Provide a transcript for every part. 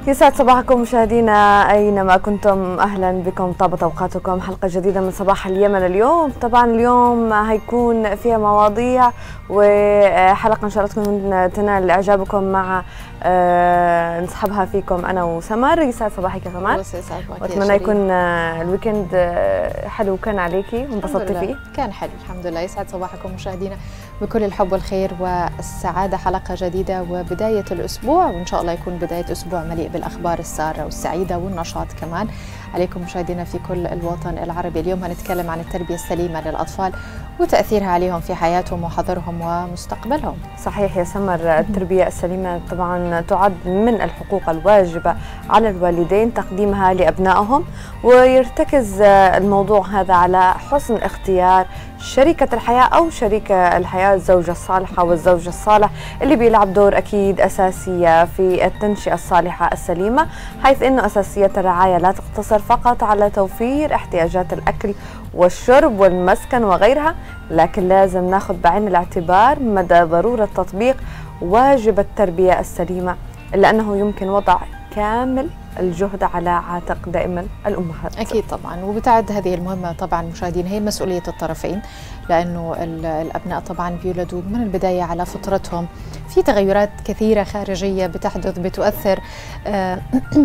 يسعد صباحكم مشاهدينا اينما كنتم اهلا بكم طابت اوقاتكم حلقه جديده من صباح اليمن اليوم طبعا اليوم هيكون فيها مواضيع وحلقه ان شاء الله تكون تنال اعجابكم مع آه، نسحبها فيكم انا وسمر يسعد صباحك يا سمر واتمنى يكون آه، الويكند آه، حلو كان عليكي وانبسطتي فيه كان حلو الحمد لله يسعد صباحكم مشاهدينا بكل الحب والخير والسعاده حلقه جديده وبدايه الاسبوع وان شاء الله يكون بدايه اسبوع مليء بالاخبار الساره والسعيده والنشاط كمان عليكم مشاهدينا في كل الوطن العربي اليوم هنتكلم عن التربيه السليمه للاطفال وتاثيرها عليهم في حياتهم وحضرهم ومستقبلهم صحيح يا سمر التربيه السليمه طبعا تعد من الحقوق الواجبه على الوالدين تقديمها لابنائهم ويرتكز الموضوع هذا على حسن اختيار شريكة الحياة أو شريك الحياة الزوجة الصالحة والزوج الصالح اللي بيلعب دور أكيد أساسية في التنشئة الصالحة السليمة حيث أنه أساسيات الرعاية لا تقتصر فقط على توفير احتياجات الأكل والشرب والمسكن وغيرها لكن لازم ناخذ بعين الاعتبار مدى ضرورة تطبيق واجب التربية السليمة إلا أنه يمكن وضع كامل الجهد على عاتق دائما الامهات اكيد طبعا وبتعد هذه المهمه طبعا مشاهدين هي مسؤوليه الطرفين لانه الابناء طبعا بيولدوا من البدايه على فطرتهم في تغيرات كثيره خارجيه بتحدث بتؤثر آه،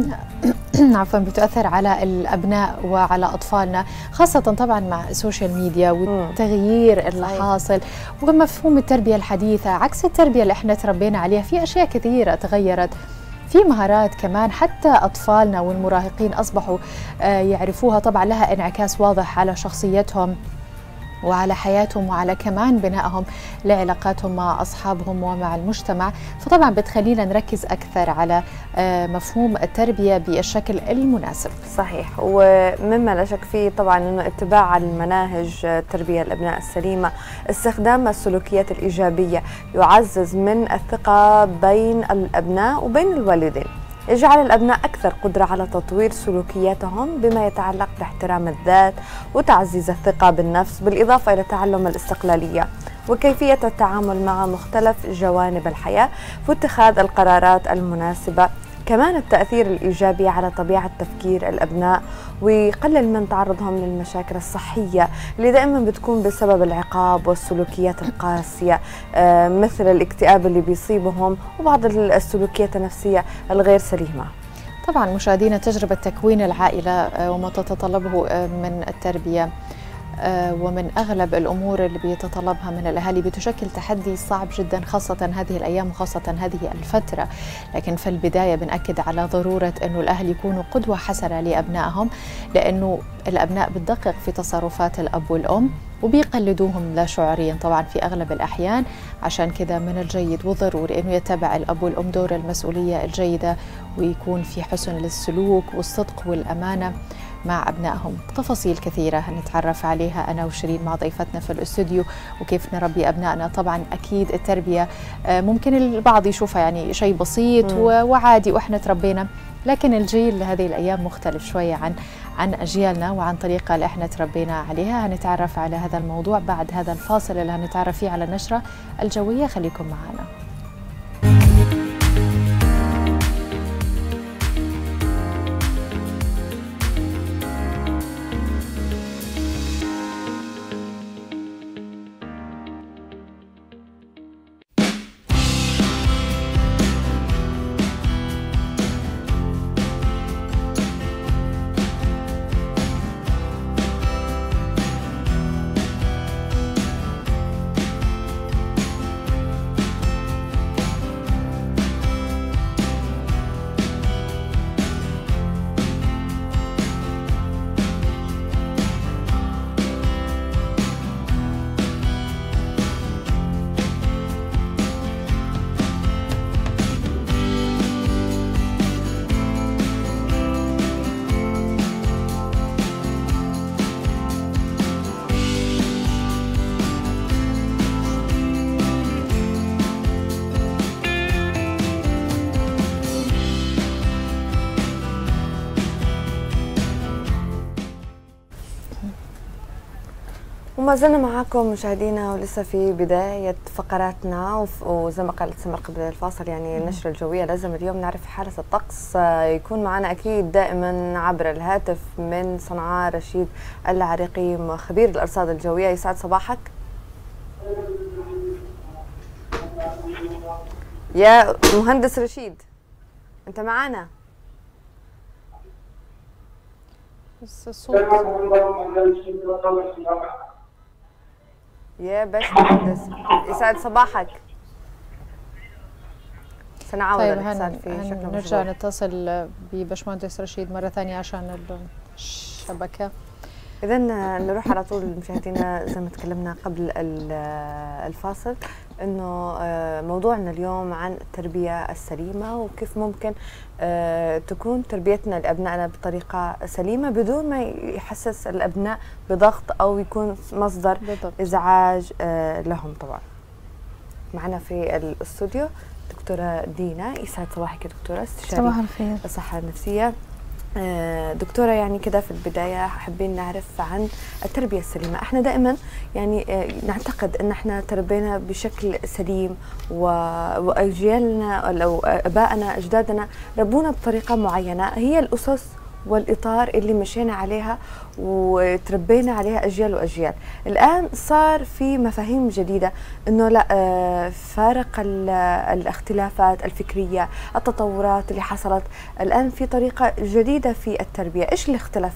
عفوا بتؤثر على الابناء وعلى اطفالنا خاصه طبعا مع السوشيال ميديا والتغيير اللي حاصل ومفهوم التربيه الحديثه عكس التربيه اللي احنا تربينا عليها في اشياء كثيره تغيرت في مهارات كمان حتى أطفالنا والمراهقين أصبحوا آه، يعرفوها طبعا لها انعكاس واضح على شخصيتهم وعلى حياتهم وعلى كمان بنائهم لعلاقاتهم مع أصحابهم ومع المجتمع فطبعا بتخلينا نركز أكثر على آه، مفهوم التربية بالشكل المناسب صحيح ومما لا شك فيه طبعا أنه اتباع المناهج التربية الأبناء السليمة استخدام السلوكيات الإيجابية يعزز من الثقة بين الأبناء وبين الوالدين يجعل الأبناء أكثر قدرة على تطوير سلوكياتهم بما يتعلق باحترام الذات وتعزيز الثقة بالنفس بالإضافة إلى تعلم الاستقلالية وكيفية التعامل مع مختلف جوانب الحياة واتخاذ القرارات المناسبة كمان التأثير الإيجابي على طبيعة تفكير الأبناء ويقلل من تعرضهم للمشاكل الصحية اللي دائما بتكون بسبب العقاب والسلوكيات القاسية آه، مثل الاكتئاب اللي بيصيبهم وبعض السلوكيات النفسية الغير سليمة طبعا مشاهدينا تجربة تكوين العائلة آه، وما تتطلبه آه، من التربية آه، ومن أغلب الأمور اللي بيتطلبها من الأهالي بتشكل تحدي صعب جدا خاصة هذه الأيام وخاصة هذه الفترة لكن في البداية بنأكد على ضرورة أنه الأهل يكونوا قدوة حسنة لأبنائهم لأنه الأبناء بتدقق في تصرفات الأب والأم وبيقلدوهم لا شعوريا طبعا في اغلب الاحيان عشان كذا من الجيد والضروري انه يتبع الاب والام دور المسؤوليه الجيده ويكون في حسن للسلوك والصدق والامانه مع أبنائهم تفاصيل كثيرة هنتعرف عليها أنا وشيرين مع ضيفتنا في الاستوديو وكيف نربي أبنائنا طبعا أكيد التربية آه، ممكن البعض يشوفها يعني شيء بسيط وعادي وإحنا تربينا لكن الجيل هذه الأيام مختلف شوية عن عن أجيالنا وعن طريقة اللي إحنا تربينا عليها هنتعرف على هذا الموضوع بعد هذا الفاصل اللي هنتعرف فيه على النشرة الجوية خليكم معنا وما زلنا معاكم مشاهدينا ولسه في بداية فقراتنا وزي ما قالت سمر قبل الفاصل يعني النشرة الجوية لازم اليوم نعرف حالة الطقس يكون معنا أكيد دائما عبر الهاتف من صنعاء رشيد العريقي خبير الأرصاد الجوية يسعد صباحك يا مهندس رشيد أنت معنا بس الصوت يا باشمهندس يسعد صباحك سنعاود طيب الاتصال في هن... شكل نرجع مشغول. نتصل ببشمهندس رشيد مرة ثانية عشان الشبكة إذا نروح على طول مشاهدينا زي ما تكلمنا قبل ال- الفاصل إنه آه، موضوعنا اليوم عن التربية السليمة وكيف ممكن آه، تكون تربيتنا لأبنائنا بطريقة سليمة بدون ما يحسس الأبناء بضغط أو يكون مصدر بالضبط ازعاج آه، لهم طبعا معنا في الاستوديو دكتوره دينا يسعد صباحك يا دكتوره استشاري صباح الخير الصحه النفسيه آه، دكتوره يعني كده في البدايه حابين نعرف عن التربيه السليمه احنا دائما يعني آه، نعتقد ان احنا تربينا بشكل سليم و- واجيالنا او ابائنا اجدادنا ربونا بطريقه معينه هي الاسس والاطار اللي مشينا عليها وتربينا عليها اجيال واجيال الان صار في مفاهيم جديده انه لا آه، فارق ال- الاختلافات الفكريه التطورات اللي حصلت الان في طريقه جديده في التربيه ايش اللي اختلف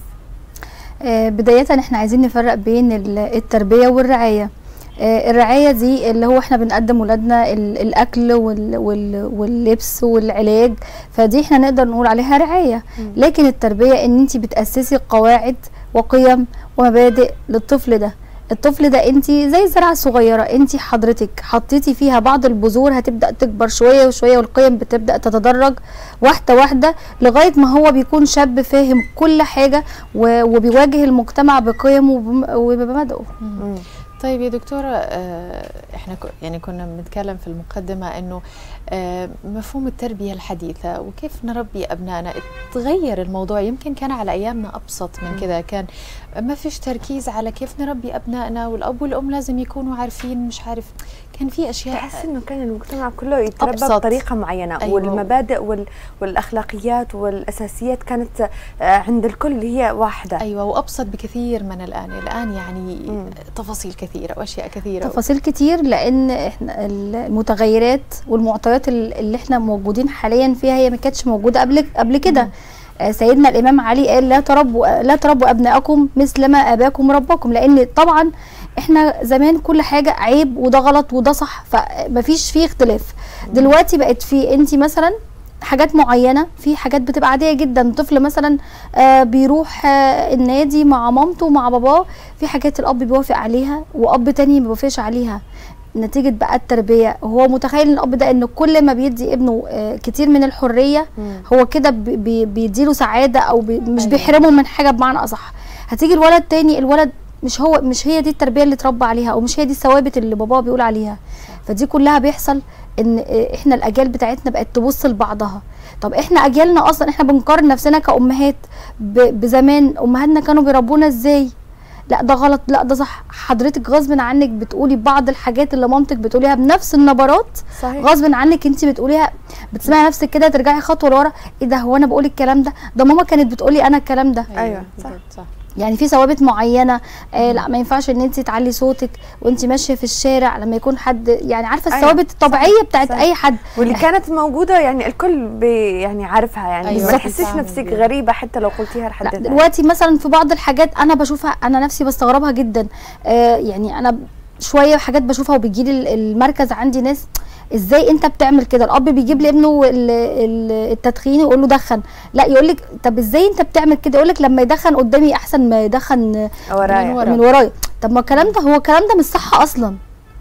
آه، بداية احنا عايزين نفرق بين ال- التربية والرعاية آه، الرعاية دي اللي هو احنا بنقدم ولادنا ال- الأكل وال- وال- واللبس والعلاج فدي احنا نقدر نقول عليها رعاية مم. لكن التربية ان انت بتأسسي قواعد وقيم ومبادئ للطفل ده الطفل ده انت زي زرعه صغيره انت حضرتك حطيتي فيها بعض البذور هتبدا تكبر شويه وشويه والقيم بتبدا تتدرج واحده واحده لغايه ما هو بيكون شاب فاهم كل حاجه و- وبيواجه المجتمع بقيمه وبم- وبمبادئه مم. طيب يا دكتورة آه، احنا ك- يعني كنا بنتكلم في المقدمة انه آه، مفهوم التربية الحديثة وكيف نربي ابنائنا تغير الموضوع يمكن كان على ايامنا ابسط من كذا كان ما فيش تركيز على كيف نربي ابنائنا والاب والام لازم يكونوا عارفين مش عارف كان في اشياء تحس انه كان المجتمع كله يتربى أبسط. بطريقه معينه أيوة. والمبادئ وال... والاخلاقيات والاساسيات كانت آه، عند الكل هي واحده ايوه وابسط بكثير من الان الان يعني مم. تفاصيل كثيره واشياء كثيره تفاصيل كتير لان احنا المتغيرات والمعطيات ال- اللي احنا موجودين حاليا فيها هي ما كانتش موجوده قبل قبل كده آه، سيدنا الامام علي قال لا تربوا لا تربوا ابنائكم مثل ما اباكم رباكم لان طبعا احنا زمان كل حاجه عيب وده غلط وده صح فمفيش فيه اختلاف دلوقتي بقت في انت مثلا حاجات معينه في حاجات بتبقى عاديه جدا طفل مثلا آه بيروح آه النادي مع مامته ومع باباه في حاجات الاب بيوافق عليها واب تاني ما بيوافقش عليها نتيجه بقى التربيه هو متخيل ان الاب ده ان كل ما بيدي ابنه آه كتير من الحريه مم. هو كده بي- بي- بيديله سعاده او بي مش أيوة. بيحرمه من حاجه بمعنى اصح هتيجي الولد تاني الولد مش هو مش هي دي التربيه اللي اتربى عليها او مش هي دي الثوابت اللي باباه بيقول عليها فدي كلها بيحصل ان آه، احنا الاجيال بتاعتنا بقت تبص لبعضها طب احنا اجيالنا اصلا احنا بنقارن نفسنا كامهات ب- بزمان امهاتنا كانوا بيربونا ازاي لا ده غلط لا ده صح حضرتك غصب عنك بتقولي بعض الحاجات اللي مامتك بتقوليها بنفس النبرات صحيح غصب عنك انت بتقوليها بتسمعي نفسك كده ترجعي خطوه لورا ايه ده هو انا بقول الكلام ده ده ماما كانت بتقولي انا الكلام ده أيوة، صح. بالضبط، صح يعني في ثوابت معينه آه لا ما ينفعش ان انت تعلي صوتك وانت ماشيه في الشارع لما يكون حد يعني عارفه أيوة، الثوابت الطبيعيه بتاعت صح. اي حد واللي كانت موجوده يعني الكل بي يعني عارفها يعني أيوة، ما تحسيش بتتعامل نفسك بيها. غريبه حتى لو قلتيها لحد لا ثاني دلوقتي مثلا في بعض الحاجات انا بشوفها انا نفسي بستغربها جدا آه يعني انا شويه حاجات بشوفها وبيجي لي المركز عندي ناس ازاي انت بتعمل كده الاب بيجيب لابنه ال- ال- التدخين يقول له دخن لا يقول لك طب ازاي انت بتعمل كده يقول لك لما يدخن قدامي احسن ما يدخن ورايا من ورا. من ورايا طب ما الكلام ده هو الكلام ده مش صح اصلا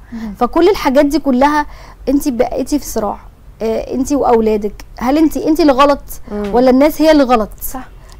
فكل الحاجات دي كلها انت بقيتي في صراع آه انت واولادك هل انت انت اللي غلط مم. ولا الناس هي اللي غلط صح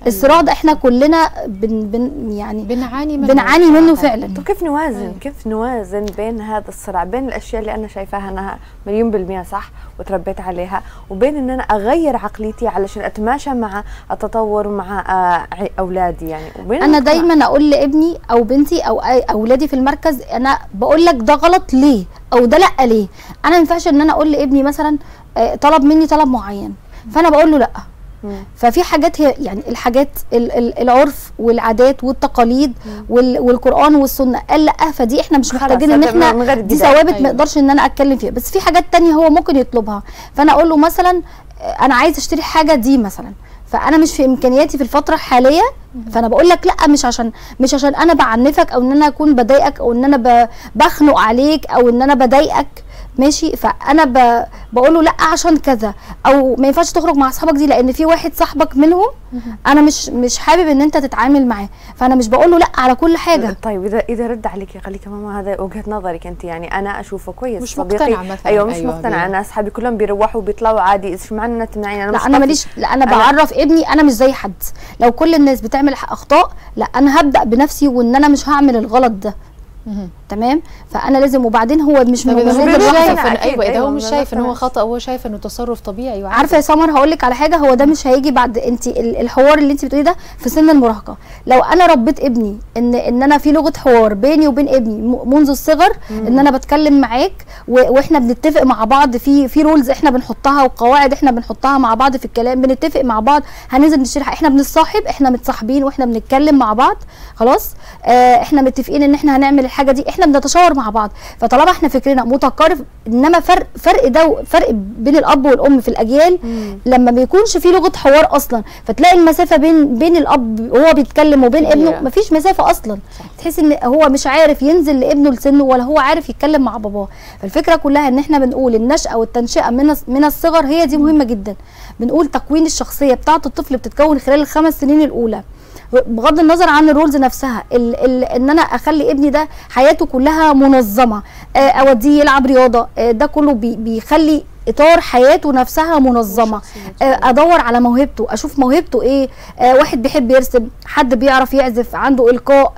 الصراع ده احنا كلنا بن بن يعني بنعاني منه بنعاني منه صراحة. فعلا طب كيف نوازن أيوة. كيف نوازن بين هذا الصراع بين الاشياء اللي انا شايفاها انها مليون بالمية صح وتربيت عليها وبين ان انا اغير عقليتي علشان اتماشى مع التطور ومع آه، ع- اولادي يعني وبين انا المجتمع. دايما اقول لابني او بنتي او أي- اولادي في المركز انا بقول لك ده غلط ليه او ده لا ليه انا ما ينفعش ان انا اقول لابني مثلا آه، طلب مني طلب معين فانا بقول له لا مم. ففي حاجات هي يعني الحاجات ال- ال- العرف والعادات والتقاليد وال- والقران والسنه قال لا فدي احنا مش خلاص، محتاجين ان هذا احنا من غير دي جدال. ثوابت أيوة. ما اقدرش ان انا اتكلم فيها بس في حاجات تانية هو ممكن يطلبها فانا اقول له مثلا آه، انا عايز اشتري حاجه دي مثلا فانا مش في امكانياتي في الفتره الحاليه فانا بقول لك لا مش عشان مش عشان انا بعنفك او ان انا اكون بضايقك او ان انا ب- بخنق عليك او ان انا بضايقك ماشي فانا ب... بقول له لا عشان كذا او ما ينفعش تخرج مع اصحابك دي لان في واحد صاحبك منهم انا مش مش حابب ان انت تتعامل معاه فانا مش بقول له لا على كل حاجه طيب اذا اذا رد عليك يا خليك ماما هذا وجهه نظرك انت يعني انا اشوفه كويس مش صديقي مقتنع مثلاً، ايوه مش أيوة، مقتنع بيه. انا اصحابي كلهم بيروحوا وبيطلعوا عادي ايش معنى تمنعيني انا لا مش انا طفل. ماليش لا انا أنا- بعرف ابني انا مش زي حد لو كل الناس بتعمل اخطاء لا انا هبدا بنفسي وان انا مش هعمل الغلط ده مهم. تمام فانا لازم وبعدين هو مش طب اذا مش هو بيقدر مش قادر يقتنع شايف إن أكيد، ايوه اذا أيوة، هو مش ما شايف ان هو بقتنع. خطا هو شايف انه تصرف طبيعي وعادي. عارفه يا سمر هقول لك على حاجه هو ده مش هيجي بعد انت ال- الحوار اللي انت بتقوليه ده في سن المراهقه لو انا ربيت ابني ان ان انا في لغه حوار بيني وبين ابني م- منذ الصغر ان انا بتكلم معاك و- واحنا بنتفق مع بعض في في رولز احنا بنحطها وقواعد احنا بنحطها مع بعض في الكلام بنتفق مع بعض هننزل نشتري حاجة. احنا بنتصاحب احنا متصاحبين واحنا بنتكلم مع بعض خلاص آه احنا متفقين ان احنا هنعمل الحاجه دي احنا بنتشاور مع بعض فطالما احنا فكرنا متقارب انما فرق فرق ده و- فرق بين الاب والام في الاجيال لما ما يكونش في لغه حوار اصلا فتلاقي المسافه بين بين الاب وهو بيتكلم وبين كبيرة. ابنه مفيش مسافه اصلا تحس ان هو مش عارف ينزل لابنه لسنه ولا هو عارف يتكلم مع باباه فالفكره كلها ان احنا بنقول النشأه والتنشئه من الص- من الصغر هي دي مهمه جدا بنقول تكوين الشخصيه بتاعه الطفل بتتكون خلال الخمس سنين الاولى بغض النظر عن الرولز نفسها ال ال ان انا اخلي ابني ده حياته كلها منظمه آه، اوديه يلعب رياضه آه، ده كله بي بيخلي اطار حياته نفسها منظمه آه، ادور على موهبته اشوف موهبته ايه آه، واحد بيحب يرسم حد بيعرف يعزف عنده القاء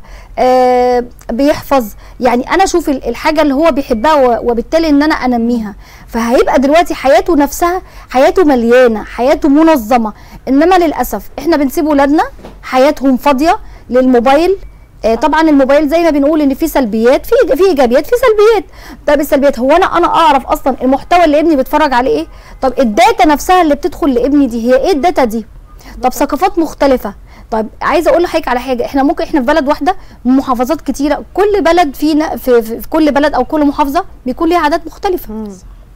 آه، بيحفظ يعني انا اشوف ال- الحاجه اللي هو بيحبها و- وبالتالي ان انا انميها فهيبقى دلوقتي حياته نفسها حياته مليانه حياته منظمه انما للاسف احنا بنسيب ولادنا حياتهم فاضيه للموبايل آه، طبعا الموبايل زي ما بنقول ان في سلبيات في في ايجابيات في سلبيات طب السلبيات هو انا انا اعرف اصلا المحتوى اللي ابني بيتفرج عليه ايه طب الداتا نفسها اللي بتدخل لابني دي هي ايه الداتا دي طب ثقافات مختلفه طيب عايزه اقول لحضرتك على حاجه احنا ممكن احنا في بلد واحده محافظات كتيره كل بلد فينا في, في, في كل بلد او كل محافظه بيكون ليها عادات مختلفه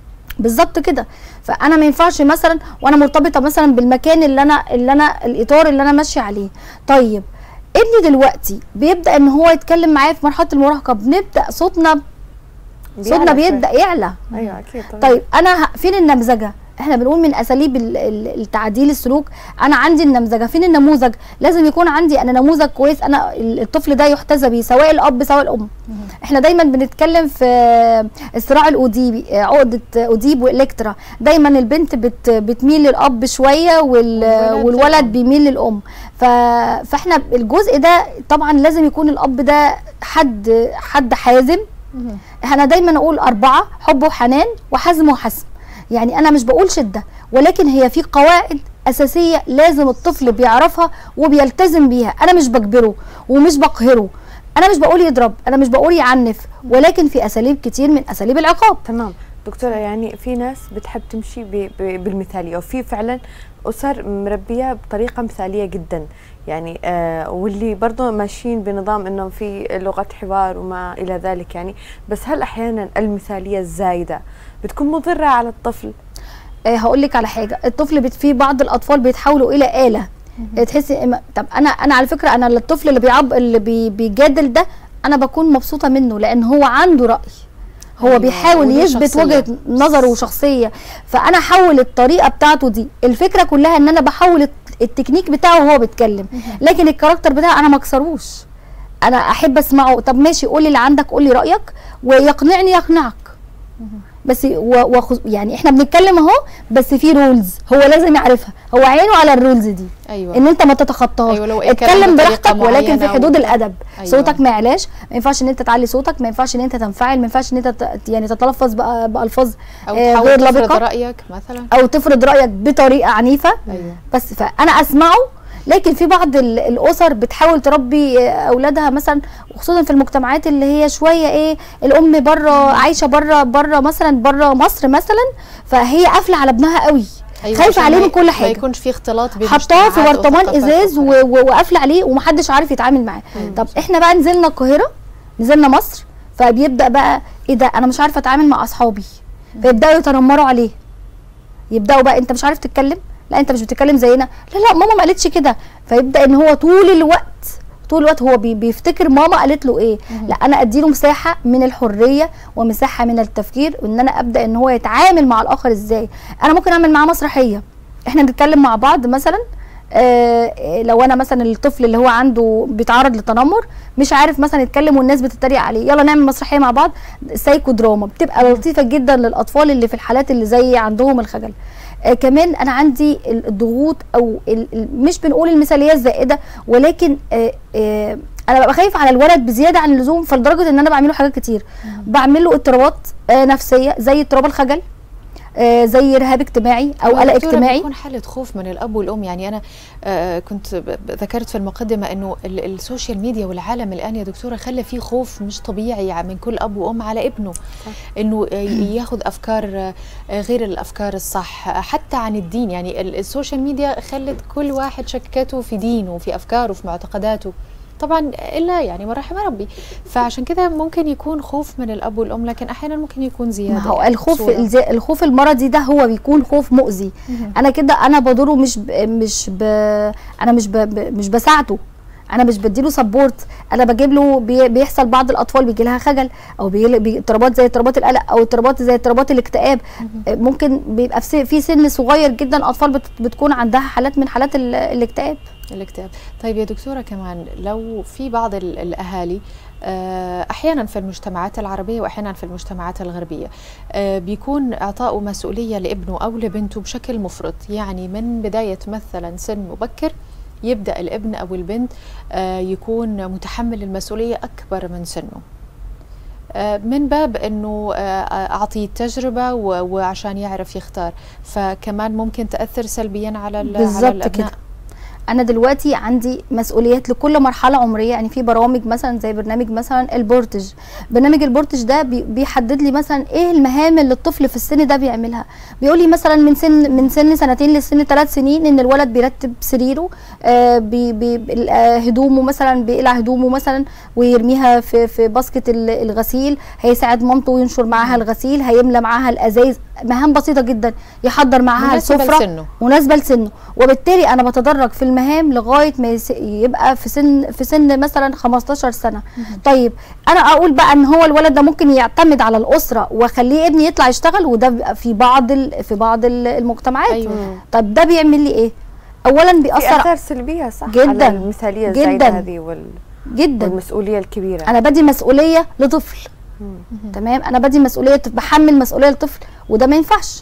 بالظبط كده فانا ما ينفعش مثلا وانا مرتبطه مثلا بالمكان اللي انا اللي انا الاطار اللي انا ماشيه عليه طيب ابني دلوقتي بيبدا ان هو يتكلم معايا في مرحله المراهقه بنبدا صوتنا صوتنا بيعلى بيبدا يعلى شوي. ايوه اكيد طبعا طيب انا ه- فين النمذجه احنا بنقول من اساليب ال- ال- التعديل السلوك انا عندي النمذجه فين النموذج لازم يكون عندي انا نموذج كويس انا ال- الطفل ده يحتذى بيه سواء الاب سواء الام احنا دايما بنتكلم في الصراع الاوديبي آه، عقده اوديب والكترا دايما البنت بت بتميل للاب شويه وال والولد والولد للأم. بيميل للام ف... فاحنا الجزء ده طبعا لازم يكون الاب ده حد حد حازم مهم. انا دايما اقول اربعه حب وحنان وحزم وحسم يعني انا مش بقول شده ولكن هي في قواعد اساسيه لازم الطفل بيعرفها وبيلتزم بيها انا مش بجبره ومش بقهره انا مش بقول يضرب انا مش بقول يعنف ولكن في اساليب كتير من اساليب العقاب تمام دكتورة يعني في ناس بتحب تمشي ب- ب- بالمثالية وفي فعلا أسر مربية بطريقة مثالية جدا يعني آه واللي برضه ماشيين بنظام انه في لغة حوار وما الى ذلك يعني بس هل احيانا المثالية الزايدة بتكون مضرة على الطفل؟ آه هقول لك على حاجه الطفل بت في بعض الاطفال بيتحولوا الى اله آه، تحسي إما- طب انا انا على فكره انا الطفل اللي بيعب اللي بي بيجادل ده انا بكون مبسوطه منه لان هو عنده راي هو أيوة، بيحاول وليه يثبت شخصية. وجهه نظره وشخصيه فانا احول الطريقه بتاعته دي الفكره كلها ان انا بحول الت- التكنيك بتاعه وهو بيتكلم لكن الكاركتر بتاعه انا ما اكسروش انا احب اسمعه طب ماشي قولي اللي عندك قولي رايك ويقنعني يقنعك بس و وخص- يعني احنا بنتكلم اهو بس في رولز هو لازم يعرفها هو عينه على الرولز دي ايوه ان انت ما تتخطاهاش أيوة، لو اتكلم اتكلم بطريقة براحتك ولكن في معينة حدود و- الادب أيوة. صوتك ما يعلاش ما ينفعش ان انت تعلي صوتك ما ينفعش ان انت تنفعل ما ينفعش ان انت ت- يعني تتلفظ بأ- بالفاظ او آه، تحاول غير تفرض لبقة. رايك مثلا او تفرض رايك بطريقه عنيفه ايوه بس فانا اسمعه لكن في بعض ال- الاسر بتحاول تربي آه، اولادها مثلا وخصوصا في المجتمعات اللي هي شويه ايه الام بره عايشه بره بره مثلا بره مصر مثلا فهي قافله على ابنها قوي أيوة خايفه عشان عليه ما من ي- كل ما حاجه يكونش في اختلاط بين حطاه في مجتمعات برطمان وثقافات ازاز أخرى. و- و- وقافله عليه ومحدش عارف يتعامل معاه أيوة. طب احنا بقى نزلنا القاهره نزلنا مصر فبيبدا بقى ايه ده انا مش عارفه اتعامل مع اصحابي فيبداوا يتنمروا عليه يبداوا بقى انت مش عارف تتكلم لا انت مش بتتكلم زينا لا لا ماما ما قالتش كده فيبدا ان هو طول الوقت طول الوقت هو بي- بيفتكر ماما قالت له ايه لا انا اديله مساحه من الحريه ومساحه من التفكير وان انا ابدا ان هو يتعامل مع الاخر ازاي انا ممكن اعمل معاه مسرحيه احنا بنتكلم مع بعض مثلا آه لو انا مثلا الطفل اللي هو عنده بيتعرض للتنمر مش عارف مثلا يتكلم والناس بتتريق عليه يلا نعمل مسرحيه مع بعض سايكو دراما بتبقى لطيفه جدا للاطفال اللي في الحالات اللي زي عندهم الخجل آه كمان انا عندي ال- الضغوط او ال- ال- مش بنقول المثاليه الزائده ولكن آه آه انا ببقى خايف على الولد بزياده عن اللزوم فلدرجه ان انا بعمله حاجات كتير بعمل له اضطرابات آه نفسيه زي اضطراب الخجل آه زي رهاب اجتماعي او قلق دكتورة اجتماعي بيكون حالة خوف من الأب والأم يعني أنا آه كنت ب- ب- ذكرت في المقدمة أنه ال- السوشيال ميديا والعالم الآن يا دكتورة خلى فيه خوف مش طبيعي من كل أب وأم على ابنه أنه آه، ياخذ أفكار آه، غير الأفكار الصح آه، حتى عن الدين يعني ال- السوشيال ميديا خلت كل واحد شككته في دينه وفي أفكاره وفي معتقداته طبعا الا يعني ما رحم ربي فعشان كده ممكن يكون خوف من الاب والام لكن احيانا ممكن يكون زياده ما هو يعني الخوف بصورة. الزي- الخوف المرضي ده هو بيكون خوف مؤذي مهم. انا كده انا بضره مش ب مش ب انا مش ب ب- مش بساعده انا مش بديله سبورت انا بجيب له بي بيحصل بعض الاطفال بيجي لها خجل او بيجي بي اضطرابات زي اضطرابات القلق او اضطرابات زي اضطرابات الاكتئاب ممكن بيبقى في س- في سن صغير جدا اطفال بت بتكون عندها حالات من حالات ال- الاكتئاب الاكتئاب طيب يا دكتورة كمان لو في بعض ال- الأهالي آه، أحيانا في المجتمعات العربية وأحيانا في المجتمعات الغربية آه، بيكون إعطاء مسؤولية لابنه أو لبنته بشكل مفرط يعني من بداية مثلا سن مبكر يبدأ الابن أو البنت آه، يكون متحمل المسؤولية أكبر من سنه آه، من باب انه آه، اعطيه التجربه و- وعشان يعرف يختار فكمان ممكن تاثر سلبيا على ال- على بالظبط الابناء كده. انا دلوقتي عندي مسؤوليات لكل مرحله عمريه يعني في برامج مثلا زي برنامج مثلا البورتج برنامج البورتج ده بي- بيحدد لي مثلا ايه المهام اللي الطفل في السن ده بيعملها بيقول لي مثلا من سن من سن سنتين لسن ثلاث سنين ان الولد بيرتب سريره آه بي بي ال- آه، هدومه مثلا بيقلع هدومه مثلا ويرميها في في باسكت ال- الغسيل هيساعد مامته وينشر معاها الغسيل هيملى معاها الازايز مهام بسيطه جدا يحضر معاها مناسبة السفره لسنه. مناسبه لسنه وبالتالي انا بتدرج في المهام لغايه ما يس- يبقى في سن في سن مثلا 15 سنه طيب انا اقول بقى ان هو الولد ده ممكن يعتمد على الاسره واخليه ابني يطلع يشتغل وده بيبقى في بعض ال- في بعض ال- المجتمعات أيوة. طب ده بيعمل لي ايه اولا في بيأثر اثار سلبيه صح جداً. على المثاليه الزايده جداً. هذه وال... جدا والمسؤوليه الكبيره انا بدي مسؤوليه لطفل تمام انا بدي مسؤوليه بحمل مسؤوليه لطفل وده ما ينفعش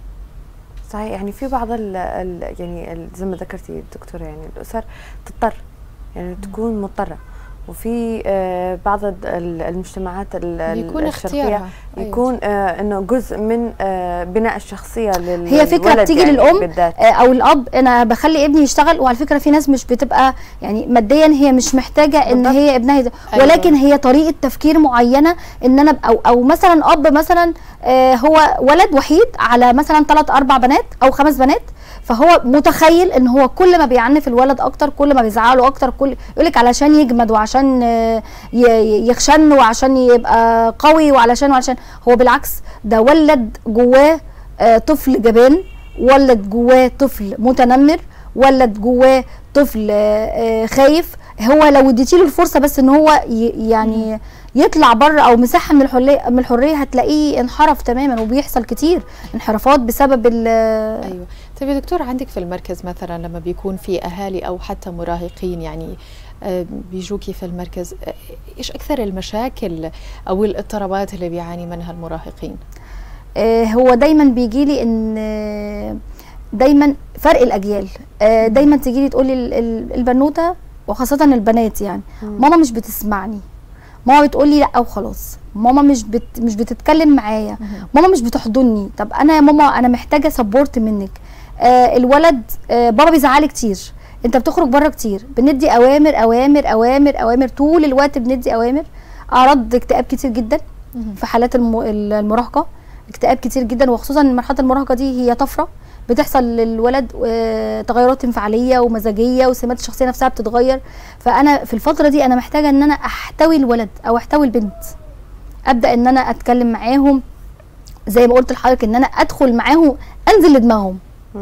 صحيح يعني في بعض ال ال يعني ال- زي ما ذكرتي دكتوره يعني الاسر تضطر يعني تكون مضطره وفي آه بعض ال- ال- المجتمعات ال- بيكون الشرقيه اختيارها أيوة. يكون آه انه جزء من آه بناء الشخصيه لل هي فكره للولد بتيجي يعني للام بالذات آه، او الاب انا بخلي ابني يشتغل وعلى فكره في ناس مش بتبقى يعني ماديا هي مش محتاجه ان بالضبط. هي ابنها يد... أيوة. ولكن هي طريقه تفكير معينه ان انا أب- او او مثلا اب مثلا آه، هو ولد وحيد على مثلا ثلاث اربع بنات او خمس بنات فهو متخيل ان هو كل ما بيعنف الولد اكتر كل ما بيزعله اكتر كل يقول لك علشان يجمد وعشان آه، ي- ي- يخشن وعشان يبقى قوي وعلشان وعلشان هو بالعكس ده ولد جواه آه، طفل جبان ولد جواه طفل متنمر ولد جواه طفل آه، آه، خايف هو لو اديتي له الفرصه بس ان هو ي- يعني يطلع بره او مساحه من الحريه من الحريه هتلاقيه انحرف تماما وبيحصل كتير انحرافات بسبب ال ايوه طيب يا دكتور عندك في المركز مثلا لما بيكون في اهالي او حتى مراهقين يعني آه، بيجوكي في المركز آه، ايش اكثر المشاكل او الاضطرابات اللي بيعاني منها المراهقين آه هو دايما بيجي لي ان آه، دايما فرق الاجيال آه دايما تيجي لي تقول لي ال- ال- البنوته وخاصه البنات يعني ماما مش بتسمعني ماما بتقول لي لا وخلاص ماما مش بت مش بتتكلم معايا ماما مش بتحضني طب انا يا ماما انا محتاجه سبورت منك آه الولد آه بابا بيزعلي كتير انت بتخرج بره كتير بندي اوامر اوامر اوامر اوامر طول الوقت بندي اوامر اعراض اكتئاب كتير جدا في حالات الم- المراهقه اكتئاب كتير جدا وخصوصا إن مرحله المراهقه دي هي طفره بتحصل للولد آه، تغيرات انفعاليه ومزاجيه وسمات الشخصيه نفسها بتتغير فانا في الفتره دي انا محتاجه ان انا احتوي الولد او احتوي البنت ابدا ان انا اتكلم معاهم زي ما قلت لحضرتك ان انا ادخل معاهم انزل لدماغهم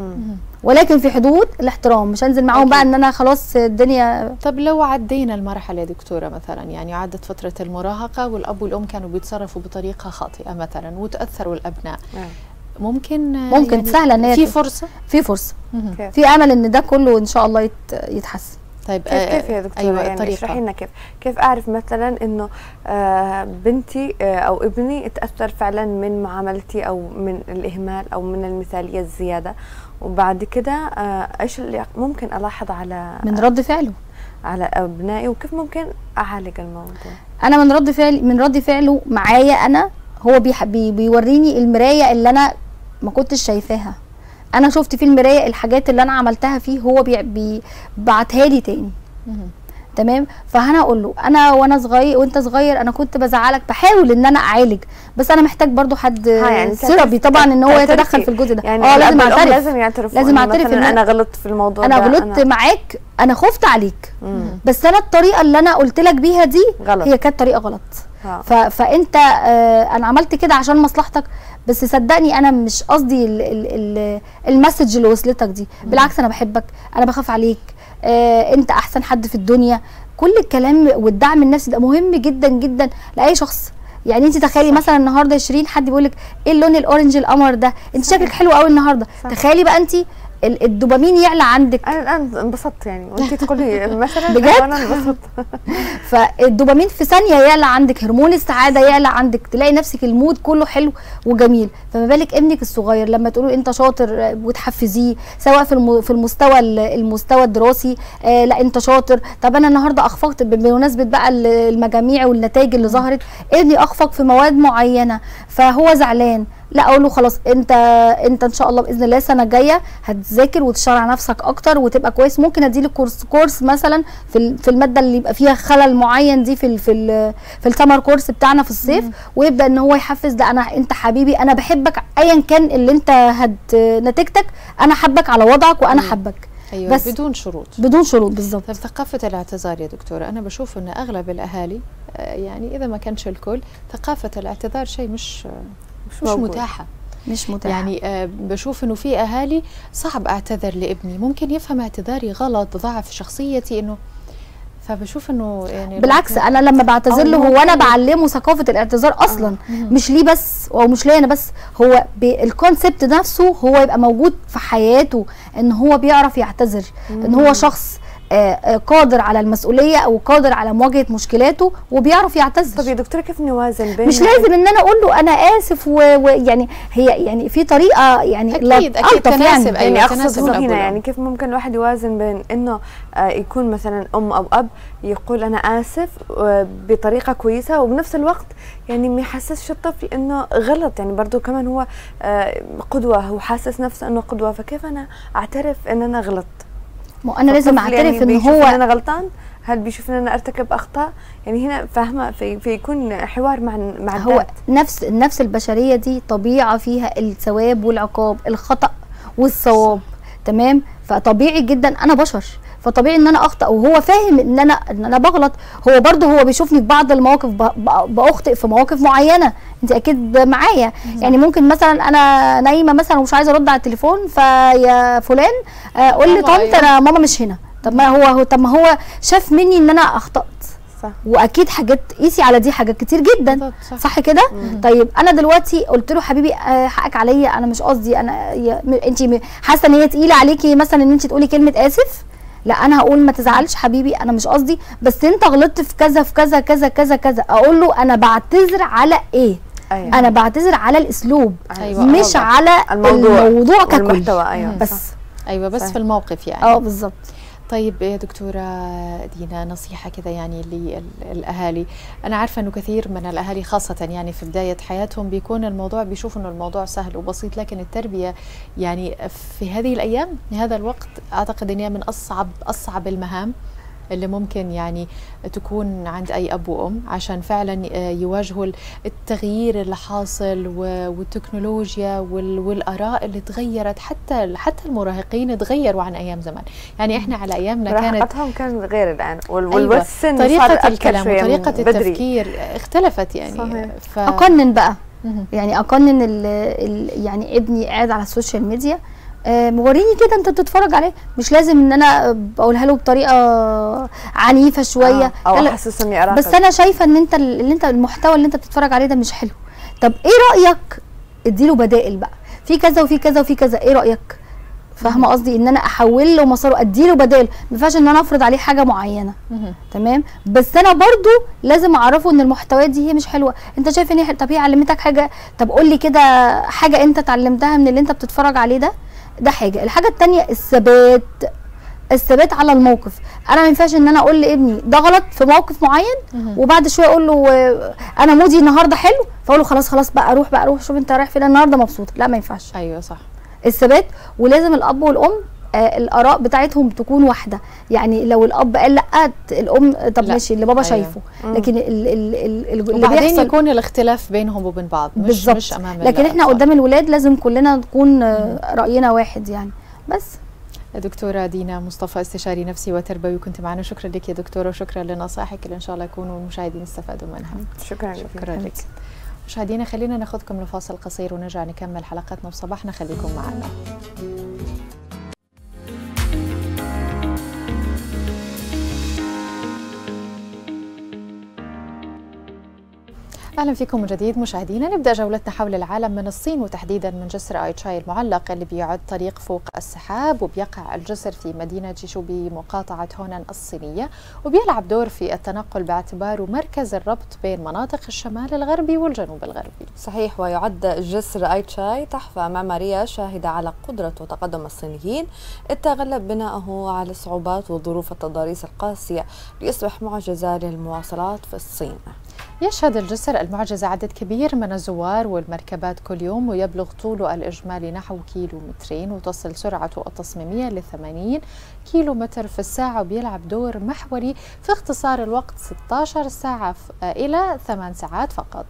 ولكن في حدود الاحترام مش انزل معاهم بقى ان انا خلاص الدنيا طب لو عدينا المرحلة يا دكتورة مثلا يعني عدت فترة المراهقة والأب والأم كانوا بيتصرفوا بطريقة خاطئة مثلا وتأثروا الأبناء ممكن ممكن سهلة إن هي في ت- فرصة في فرصه مهم. كيف في امل ان ده كله ان شاء الله يت- يتحسن طيب كيف آه، كيف يا دكتورة أيوة يعني اشرحي الطريقة لنا كيف كيف اعرف مثلا انه آه بنتي آه او ابني تاثر فعلا من معاملتي او من الاهمال او من المثاليه الزياده وبعد كده آه ايش اللي ممكن الاحظ على من رد فعله على ابنائي وكيف ممكن اعالج الموضوع انا من رد فعل من رد فعله معايا انا هو بيح بي بيوريني المرايه اللي انا ما كنتش شايفاها انا شفت في المرايه الحاجات اللي انا عملتها فيه هو بي بي بعتها لي تاني مهم. تمام فانا اقول له انا وانا صغير وانت صغير انا كنت بزعلك بحاول ان انا اعالج بس انا محتاج برضو حد ها يعني ثيرابي طبعا ان هو تعترفي. يتدخل في الجزء ده يعني اه الأب لازم والأم اعترف لازم يعترف لازم أعترف إن انا أنا- غلطت في الموضوع انا ده غلطت معاك انا خفت عليك مم. بس انا الطريقه اللي انا قلت لك بيها دي غلط. هي كانت طريقه غلط ها. ف... فانت آه انا عملت كده عشان مصلحتك بس صدقني انا مش قصدي ال... ال... ال... المسج اللي وصلتك دي بالعكس انا بحبك انا بخاف عليك آه انت احسن حد في الدنيا كل الكلام والدعم النفسي ده مهم جدا جدا لاي شخص يعني انت تخيلي مثلا النهارده 20 حد بيقول لك ايه اللون الاورنج القمر ده انت شكلك حلو قوي النهارده صح. تخيلي بقى انت ال- الدوبامين يعلى عندك انا الان انبسطت يعني وانت تقولي مثلا بجد؟ أيوة، انا انبسطت فالدوبامين في ثانيه يعلى عندك هرمون السعاده يعلى عندك تلاقي نفسك المود كله حلو وجميل فما بالك ابنك الصغير لما تقولوا انت شاطر آه، وتحفزيه سواء في الم- في المستوى ال- المستوى الدراسي آه لا انت شاطر طب انا النهارده اخفقت ب- بمناسبه بقى ال- المجاميع والنتائج اللي ظهرت ابني اخفق في مواد معينه فهو زعلان لا اقول له خلاص انت انت ان شاء الله باذن الله السنه الجايه هتذاكر وتشتغل على نفسك اكتر وتبقى كويس ممكن اديلك كورس كورس مثلا في ال- في الماده اللي يبقى فيها خلل معين دي في ال في ال في السمر كورس بتاعنا في الصيف ويبدا ان هو يحفز ده انا انت حبيبي انا بحبك ايا كان اللي انت هت نتيجتك انا حبك على وضعك وانا حبك أيوة بس- بدون شروط بدون شروط بالظبط طيب ثقافة الاعتذار يا دكتورة أنا بشوف أن أغلب الأهالي آه، يعني إذا ما كانش الكل ثقافة الاعتذار شيء مش مش, مش موجود. متاحة مش متاح يعني آه، بشوف انه في اهالي صعب اعتذر لابني ممكن يفهم اعتذاري غلط ضعف شخصيتي انه فبشوف انه يعني بالعكس انا لما بعتذر له أو هو انا ممكن- بعلمه ثقافه الاعتذار اصلا مش ليه بس او مش ليا انا بس هو الكونسبت نفسه هو يبقى موجود في حياته ان هو بيعرف يعتذر ان هو شخص آه، آه، قادر على المسؤوليه او قادر على مواجهه مشكلاته وبيعرف طب يا يعتذر دكتوره كيف نوازن بين مش لازم ان انا اقول له انا اسف ويعني هي يعني في طريقه يعني أكيد، لا أكيد ألطف تناسب، يعني أيوة، يعني اقصد تناسب هو الأب هنا والأم. يعني كيف ممكن الواحد يوازن بين انه آه، يكون مثلا ام او اب يقول انا اسف آه، بطريقه كويسه وبنفس الوقت يعني ما يحسسش الطفل انه غلط يعني برضه كمان هو آه، قدوه هو حاسس نفسه انه قدوه فكيف انا اعترف ان انا غلط ما انا لازم فالطفل اعترف يعني ان بيشوف هو ان انا غلطان هل بيشوف ان انا ارتكب اخطاء يعني هنا فاهمه في, في يكون حوار مع مع هو الذات نفس النفس البشريه دي طبيعه فيها الثواب والعقاب الخطا والصواب تمام فطبيعي جدا انا بشر فطبيعي ان انا اخطا وهو فاهم ان انا ان انا بغلط هو برضه هو بيشوفني في بعض المواقف ب- ب- باخطئ في مواقف معينه انت اكيد معايا يعني ممكن مثلا انا نايمه مثلا ومش عايزه ارد على التليفون فيا فلان آه، قول لي ماما طنط أيوة. انا ماما مش هنا طب ما هو هو طب ما هو شاف مني ان انا اخطات صح واكيد حاجات قيسي على دي حاجات كتير جدا بالضبط، صح. صح كده طيب انا دلوقتي قلت له حبيبي آه، حقك عليا انا مش قصدي انا انت حاسه ان هي تقيله عليكي مثلا ان انت تقولي كلمه اسف لا انا هقول ما تزعلش حبيبي انا مش قصدي بس انت غلطت في كذا في كذا كذا كذا كذا اقول له انا بعتذر على ايه أيوة. انا بعتذر على الاسلوب أيوة. مش واضح. على الموضوع الموضوع ككل والمحتوى ايوه بس صح. ايوه بس صحيح. في الموقف يعني اه بالظبط طيب يا دكتورة دينا نصيحة كذا يعني للأهالي أنا عارفة أنه كثير من الأهالي خاصة يعني في بداية حياتهم بيكون الموضوع بيشوفوا أنه الموضوع سهل وبسيط لكن التربية يعني في هذه الأيام في هذا الوقت أعتقد أنها من أصعب أصعب المهام اللي ممكن يعني تكون عند اي اب وام عشان فعلا يواجهوا التغيير اللي حاصل والتكنولوجيا والاراء اللي تغيرت حتى حتى المراهقين تغيروا عن ايام زمان يعني احنا على ايامنا كانت مراهقتهم كانت غير الان وال- أيوة. والسن صار طريقه أكثر الكلام شوية من وطريقه بدري. التفكير اختلفت يعني صحيح. ف... اقنن بقى مهم. يعني اقنن ال ال يعني ابني قاعد على السوشيال ميديا آه، موريني كده انت بتتفرج عليه مش لازم ان انا بقولها له بطريقه عنيفه شويه آه. او لا، لا. احسسه اني اراقب بس انا شايفه ان انت اللي انت المحتوى اللي انت بتتفرج عليه ده مش حلو طب ايه رايك اديله بدائل بقى في كذا وفي كذا وفي كذا ايه رايك فاهمه قصدي ان انا احول له مساره اديله بدائل ما ينفعش ان انا افرض عليه حاجه معينه مهم. تمام بس انا برضو لازم اعرفه ان المحتويات دي هي مش حلوه انت شايف ان هي حل- طب هي علمتك حاجه طب قول لي كده حاجه انت اتعلمتها من اللي انت بتتفرج عليه ده ده حاجه الحاجه التانية الثبات الثبات على الموقف انا ما ينفعش ان انا اقول لابني ده غلط في موقف معين مهم. وبعد شويه اقول له آه، انا مودي النهارده حلو فاقول له خلاص خلاص بقى روح بقى روح شوف انت رايح فين النهارده مبسوط لا ما ينفعش ايوه صح الثبات ولازم الاب والام آه الاراء بتاعتهم تكون واحده يعني لو الاب قال لا الام طب لا. ماشي اللي بابا أيوة. شايفه لكن ال ال ال ال اللي وبعدين بيحصل يكون الاختلاف بينهم وبين بعض مش بالظبط. مش امام لكن احنا الأطفال. قدام الولاد لازم كلنا نكون آه، راينا واحد يعني بس دكتورة دينا مصطفى استشاري نفسي وتربوي كنت معنا شكرا لك يا دكتورة وشكرا لنصائحك اللي إن شاء الله يكونوا المشاهدين استفادوا منها شكرا لك شكرا لك مشاهدينا خلينا ناخذكم لفاصل قصير ونرجع نكمل حلقتنا بصباحنا خليكم معنا اهلا فيكم من جديد مشاهدينا نبدا جولتنا حول العالم من الصين وتحديدا من جسر اي تشاي المعلق اللي بيعد طريق فوق السحاب وبيقع الجسر في مدينه جيشو بمقاطعه هونان الصينيه وبيلعب دور في التنقل باعتباره مركز الربط بين مناطق الشمال الغربي والجنوب الغربي صحيح ويعد جسر اي تشاي تحفة معمارية شاهدة على قدرة وتقدم الصينيين التغلب بناءه على الصعوبات وظروف التضاريس القاسية ليصبح معجزة للمواصلات في الصين يشهد الجسر المعجزة عدد كبير من الزوار والمركبات كل يوم ويبلغ طوله الإجمالي نحو كيلو مترين وتصل سرعته التصميمية ل 80 كيلو متر في الساعة وبيلعب دور محوري في اختصار الوقت 16 ساعة ف- إلى 8 ساعات فقط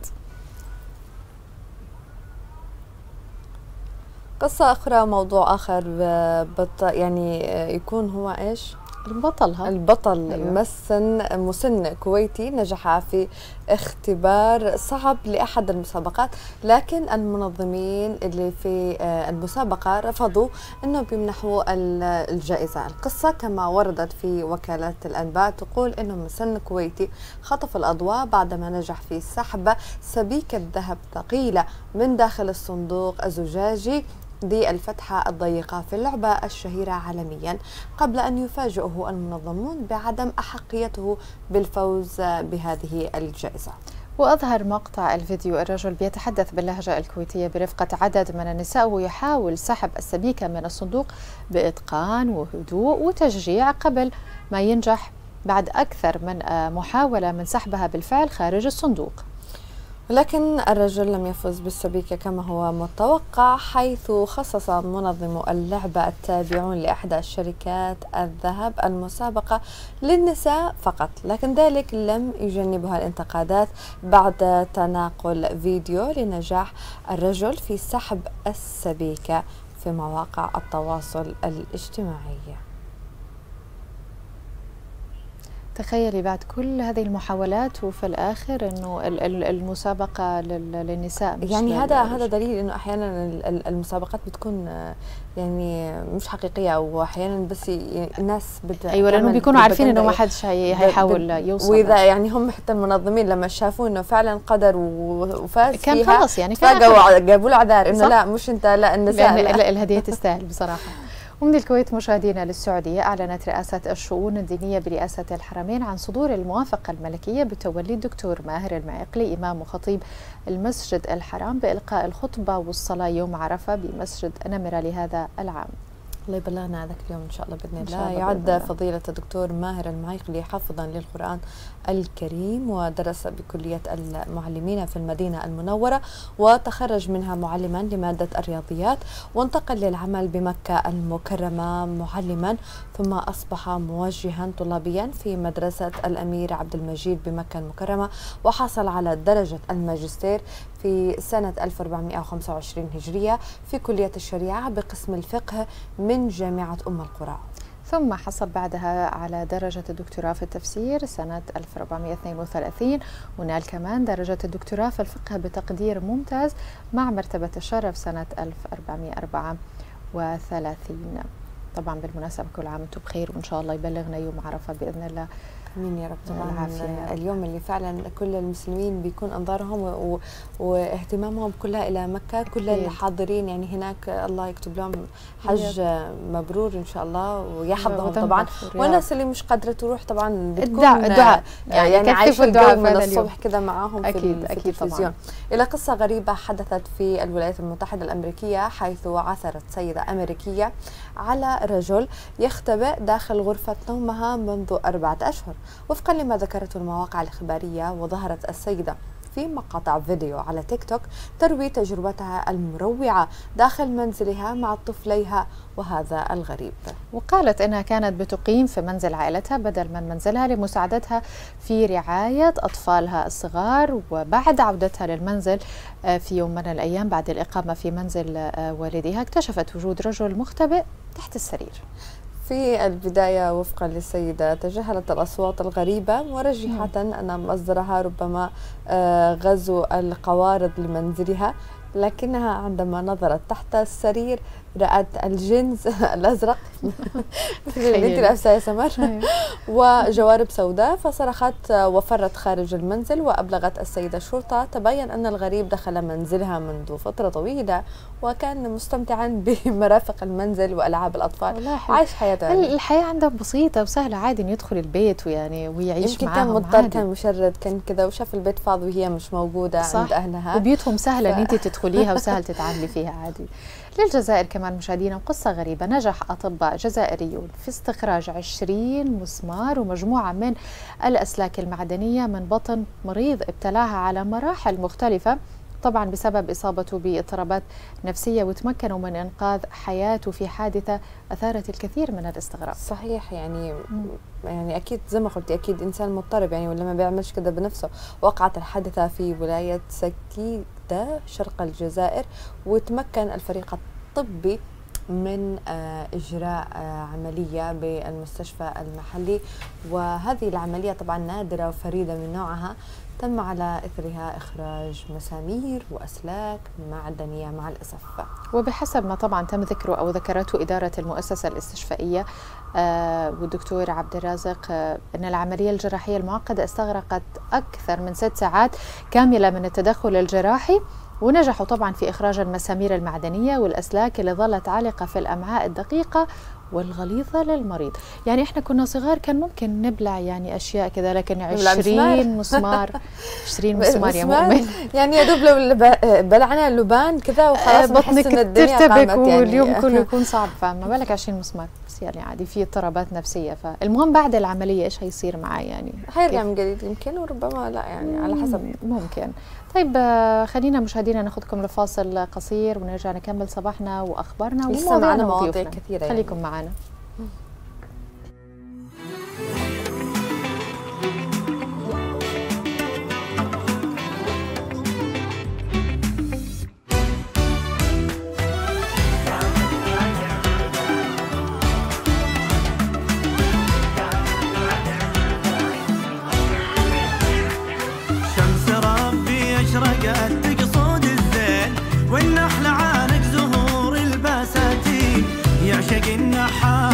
قصة أخرى موضوع آخر آه، بط يعني آه، يكون هو إيش بطلها البطل أيوة. أيوة. مسن مسن كويتي نجح في اختبار صعب لأحد المسابقات لكن المنظمين اللي في آه، المسابقة رفضوا أنه بيمنحوا ال- الجائزة القصة كما وردت في وكالة الأنباء تقول أنه مسن كويتي خطف الأضواء بعدما نجح في سحب سبيكة ذهب ثقيلة من داخل الصندوق الزجاجي ذي الفتحة الضيقة في اللعبة الشهيرة عالميا قبل أن يفاجئه المنظمون بعدم أحقيته بالفوز بهذه الجائزة وأظهر مقطع الفيديو الرجل بيتحدث باللهجة الكويتية برفقة عدد من النساء ويحاول سحب السبيكة من الصندوق بإتقان وهدوء وتشجيع قبل ما ينجح بعد أكثر من آه، محاولة من سحبها بالفعل خارج الصندوق لكن الرجل لم يفز بالسبيكة كما هو متوقع حيث خصص منظم اللعبة التابعون لإحدى شركات الذهب المسابقة للنساء فقط لكن ذلك لم يجنبها الانتقادات بعد تناقل فيديو لنجاح الرجل في سحب السبيكة في مواقع التواصل الاجتماعي تخيلي بعد كل هذه المحاولات وفي الآخر أنه ال- ال- المسابقة لل- للنساء مش يعني لل- هذا هذا دليل انه احيانا ال- ال- المسابقات بتكون آه، يعني مش حقيقيه او احيانا بس ي- الناس بدها أيوة لأنه تعمل بيكونوا عارفين أنه ما بروباغندا. حدش هي- ب- هيحاول ب- يوصل واذا يعني هم حتى المنظمين لما شافوا انه فعلا قدر و- وفاز كان فيها خلص يعني كان فاجوا آخر. وع- جابوا له اعذار صح. انه لا مش انت لا النساء لأن لا. ال- الهدية تستاهل بصراحة ومن الكويت مشاهدينا للسعودية أعلنت رئاسة الشؤون الدينية برئاسة الحرمين عن صدور الموافقة الملكية بتولي الدكتور ماهر المعيقلي إمام وخطيب المسجد الحرام بإلقاء الخطبة والصلاة يوم عرفة بمسجد نمرة لهذا العام الله يبلغنا هذاك اليوم ان شاء الله باذن الله يعد فضيله الدكتور ماهر المعيقلي حافظا للقران الكريم ودرس بكليه المعلمين في المدينه المنوره وتخرج منها معلما لماده الرياضيات وانتقل للعمل بمكه المكرمه معلما ثم اصبح موجها طلابيا في مدرسه الامير عبد المجيد بمكه المكرمه وحصل على درجه الماجستير في سنة 1425 هجرية في كلية الشريعة بقسم الفقه من جامعة أم القرى ثم حصل بعدها على درجة الدكتوراه في التفسير سنة 1432 ونال كمان درجة الدكتوراه في الفقه بتقدير ممتاز مع مرتبة الشرف سنة 1434 طبعا بالمناسبة كل عام وانتم بخير وإن شاء الله يبلغنا يوم عرفة بإذن الله امين يا رب طبعا العافية. اليوم اللي فعلا كل المسلمين بيكون انظارهم و... واهتمامهم كلها الى مكه كل الحاضرين يعني هناك الله يكتب لهم حج مبرور ان شاء الله ويا حظهم طبعا والناس اللي مش قادره تروح طبعا بتكون الدعاء يعني, يعني عايشه الدعاء من الصبح كده معاهم أكيد في, أكيد التلفزيون الى قصه غريبه حدثت في الولايات المتحده الامريكيه حيث عثرت سيده امريكيه على رجل يختبئ داخل غرفه نومها منذ اربعه اشهر وفقا لما ذكرته المواقع الإخبارية وظهرت السيدة في مقاطع فيديو على تيك توك تروي تجربتها المروعة داخل منزلها مع طفليها وهذا الغريب وقالت أنها كانت بتقيم في منزل عائلتها بدل من منزلها لمساعدتها في رعاية أطفالها الصغار وبعد عودتها للمنزل في يوم من الأيام بعد الإقامة في منزل والدها اكتشفت وجود رجل مختبئ تحت السرير في البداية وفقا للسيدة تجاهلت الأصوات الغريبة مرجحة أن مصدرها ربما غزو القوارض لمنزلها لكنها عندما نظرت تحت السرير رأت الجنس الأزرق اللي انت لابسه يا سمر وجوارب سوداء فصرخت وفرت خارج المنزل وأبلغت السيدة الشرطة تبين أن الغريب دخل منزلها منذ فترة طويلة وكان مستمتعا بمرافق المنزل وألعاب الأطفال عايش حياته الحياة عنده بسيطة وسهلة عادي إنه يدخل البيت ويعني ويعيش يمكن معاهم كان مضطر كان مشرد كان كذا وشاف البيت فاضي وهي مش موجودة صح. عند أهلها وبيوتهم سهلة ف... إن أنت تدخليها وسهل تتعاملي فيها عادي للجزائر كمان مشاهدينا قصة غريبة نجح أطباء جزائريون في استخراج 20 مسمار ومجموعة من الأسلاك المعدنية من بطن مريض ابتلاها على مراحل مختلفة طبعا بسبب اصابته باضطرابات نفسيه وتمكنوا من انقاذ حياته في حادثه اثارت الكثير من الاستغراب. صحيح يعني م. يعني اكيد زي ما قلتي اكيد انسان مضطرب يعني ولا ما بيعملش كده بنفسه، وقعت الحادثه في ولايه سكيده شرق الجزائر وتمكن الفريق الطبي من اجراء عمليه بالمستشفى المحلي وهذه العمليه طبعا نادره وفريده من نوعها تم على اثرها اخراج مسامير واسلاك معدنيه مع الاسف. وبحسب ما طبعا تم ذكره او ذكرته اداره المؤسسه الاستشفائيه آه والدكتور عبد الرازق آه ان العمليه الجراحيه المعقده استغرقت اكثر من ست ساعات كامله من التدخل الجراحي ونجحوا طبعا في إخراج المسامير المعدنية والأسلاك اللي ظلت عالقة في الأمعاء الدقيقة والغليظة للمريض يعني إحنا كنا صغار كان ممكن نبلع يعني أشياء كذا لكن 20 مسمار 20 مسمار يا مؤمن يعني يا دوب لو بلعنا اللبان كذا وخلاص بطنك ترتبك واليوم يعني كله يكون صعب فما بالك 20 مسمار بس يعني عادي في اضطرابات نفسية فالمهم بعد العملية إيش هيصير معي يعني حيرجع من جديد يمكن وربما لا يعني على حسب ممكن طيب خلينا مشاهدينا ناخذكم لفاصل قصير ونرجع نكمل صباحنا واخبارنا لسه معنا مواضيع كثيره خليكم يعني. معنا والنحل عانق زهور البساتين يعشق النحال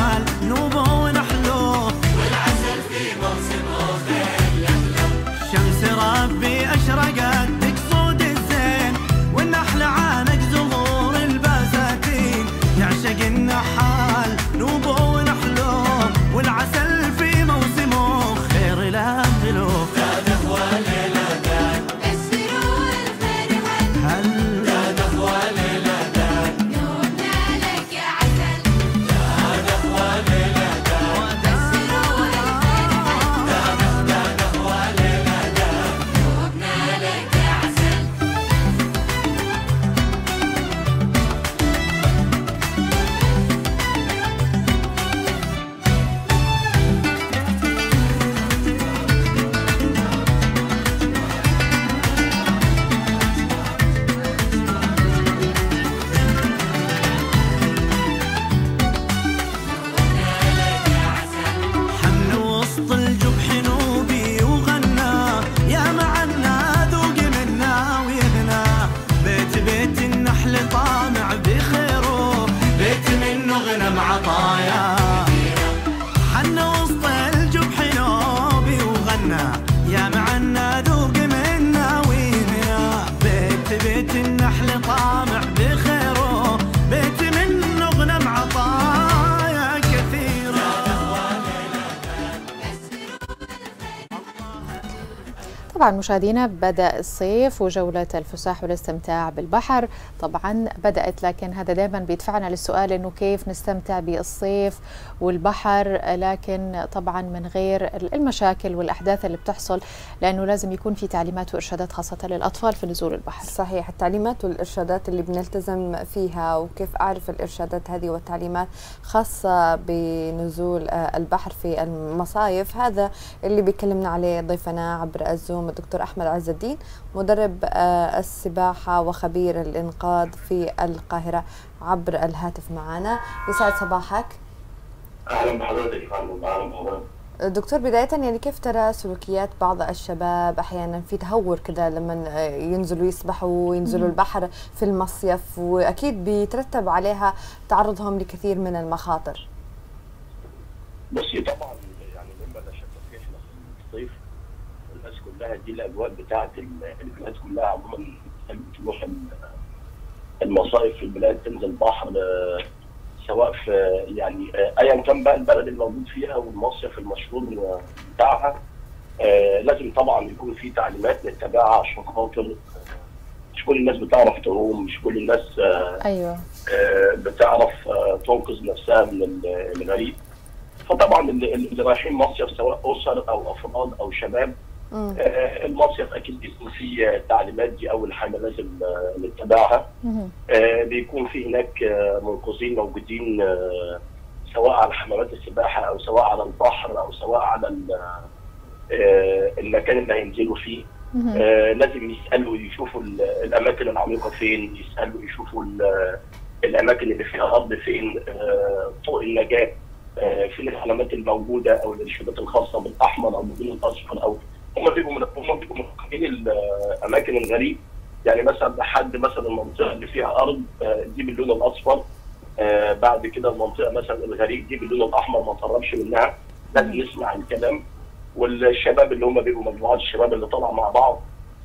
طبعا مشاهدينا بدأ الصيف وجولة الفساح والاستمتاع بالبحر طبعا بدأت لكن هذا دائما بيدفعنا للسؤال انه كيف نستمتع بالصيف والبحر لكن طبعا من غير المشاكل والأحداث اللي بتحصل لأنه لازم يكون في تعليمات وإرشادات خاصة للأطفال في نزول البحر صحيح التعليمات والإرشادات اللي بنلتزم فيها وكيف أعرف الإرشادات هذه والتعليمات خاصة بنزول البحر في المصايف هذا اللي بيكلمنا عليه ضيفنا عبر الزوم الدكتور احمد عز الدين مدرب السباحه وخبير الانقاذ في القاهره عبر الهاتف معنا يسعد صباحك اهلا بحضرتك اهلا بحضرتك دكتور بداية يعني كيف ترى سلوكيات بعض الشباب أحيانا في تهور كذا لما ينزلوا يسبحوا وينزلوا البحر في المصيف وأكيد بيترتب عليها تعرضهم لكثير من المخاطر بصي طبعا يعني مما لا شك فيه احنا في الصيف الناس كلها دي الاجواء بتاعت البلاد كلها عموما تروح المصايف في البلاد تنزل بحر سواء في يعني ايا كان بقى البلد الموجود فيها والمصيف المشهور بتاعها لازم طبعا يكون في تعليمات نتبعها عشان خاطر مش كل الناس بتعرف تعوم مش كل الناس ايوه بتعرف تنقذ نفسها من الغريق فطبعا اللي, اللي رايحين مصيف سواء اسر او افراد او شباب آه المصيف اكيد بيكون فيه تعليمات دي اول حاجه لازم آه نتبعها آه بيكون في هناك آه منقذين موجودين آه سواء على حمامات السباحه او سواء على البحر او سواء على آه المكان اللي هينزلوا فيه آه لازم يسالوا يشوفوا الاماكن العميقه فين يسالوا يشوفوا الاماكن اللي فيها ارض فين آه طرق النجاه فين العلامات الموجوده او الارشادات الخاصه بالاحمر او باللون الاصفر او هم بيبقوا هم بيبقوا متقنين الاماكن الغريب يعني مثلا لحد مثلا المنطقه اللي فيها ارض دي باللون الاصفر بعد كده المنطقه مثلا الغريب دي باللون الاحمر ما تقربش منها لازم نسمع الكلام والشباب اللي هم بيبقوا مجموعات الشباب اللي طالعه مع بعض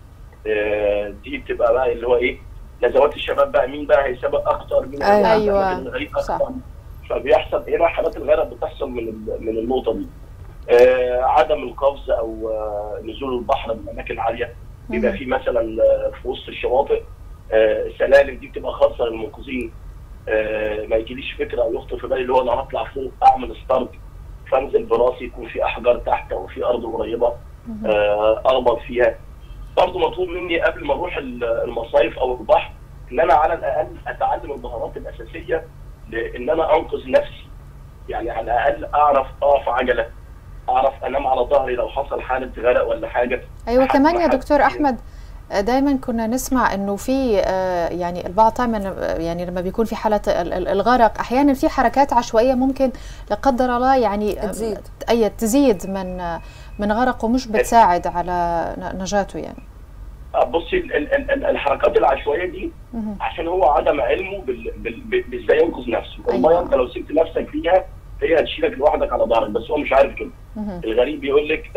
دي بتبقى بقى اللي هو ايه نزوات الشباب بقى مين بقى هيسابق اكتر مين ايوه الغريب اكتر فبيحصل هنا حالات الغرق بتحصل من من النقطه دي. آه عدم القفز او آه نزول البحر من اماكن عاليه بيبقى في مثلا في وسط الشواطئ آه سلالم دي بتبقى خاصه للمنقذين آه ما يجيليش فكره او يخطر في بالي اللي هو انا هطلع فوق اعمل ستارت فانزل براسي يكون في احجار تحت او في ارض قريبه آه اربط فيها برضه مطلوب مني قبل ما اروح المصايف او البحر ان انا على الاقل اتعلم المهارات الاساسيه لان انا انقذ نفسي يعني على الاقل اعرف اقف عجله اعرف انام على ظهري لو حصل حاله غرق ولا حاجه ايوه كمان يا دكتور احمد دائما كنا نسمع انه في يعني البعض دائما يعني لما بيكون في حاله الغرق احيانا في حركات عشوائيه ممكن لا الله يعني تزيد اي تزيد من من غرقه مش بتساعد على نجاته يعني بصي الحركات العشوائيه دي عشان هو عدم علمه بازاي ينقذ نفسه والله أيوة. انت لو سبت نفسك فيها هي هتشيلك لوحدك على ظهرك بس هو مش عارف كده الغريب بيقول لك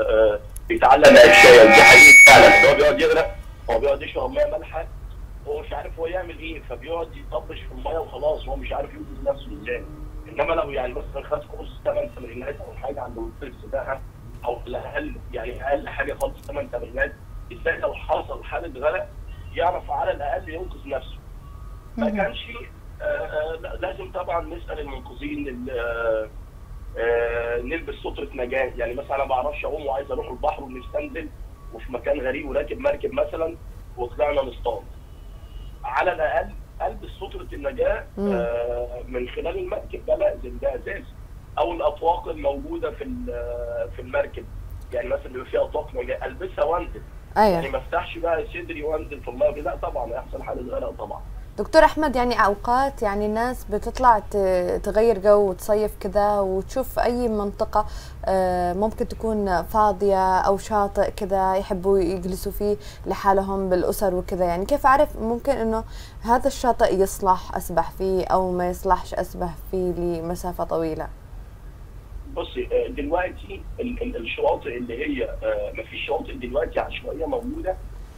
بيتعلم الشاي دي حقيقه فعلا هو بيقعد يغرق هو بيقعد يشرب ميه مالحه هو مش عارف هو يعمل ايه فبيقعد يطبش في الميه وخلاص هو مش عارف ينقذ نفسه ازاي انما لو يعني مثلا خد كورس 8 تمرينات او حاجه عند مدرب سباحه او الاقل يعني اقل حاجه خالص 8 تمرينات ازاي لو حصل حاله غرق يعرف على الاقل ينقذ نفسه ما كانش آه لازم طبعا نسال المنقذين آه آه نلبس ستره نجاه يعني مثلا انا ما بعرفش اعوم وعايز اروح البحر ونفسي انزل وفي مكان غريب وراكب مركب مثلا وطلعنا نصطاد على الاقل البس ستره النجاه من خلال المركب ده لازم ده اساسي او الاطواق الموجوده في في المركب يعني مثلا بيبقى فيها اطواق نجاه البسها وانزل ايوه يعني ما افتحش بقى صدري وانزل في الميه لا طبعا هيحصل حاله غرق طبعا دكتور احمد يعني اوقات يعني الناس بتطلع تغير جو وتصيف كذا وتشوف اي منطقه ممكن تكون فاضيه او شاطئ كذا يحبوا يجلسوا فيه لحالهم بالاسر وكذا يعني كيف اعرف ممكن انه هذا الشاطئ يصلح اسبح فيه او ما يصلحش اسبح فيه لمسافه طويله بصي دلوقتي الشواطئ اللي هي ما فيش شواطئ دلوقتي عشوائيه موجوده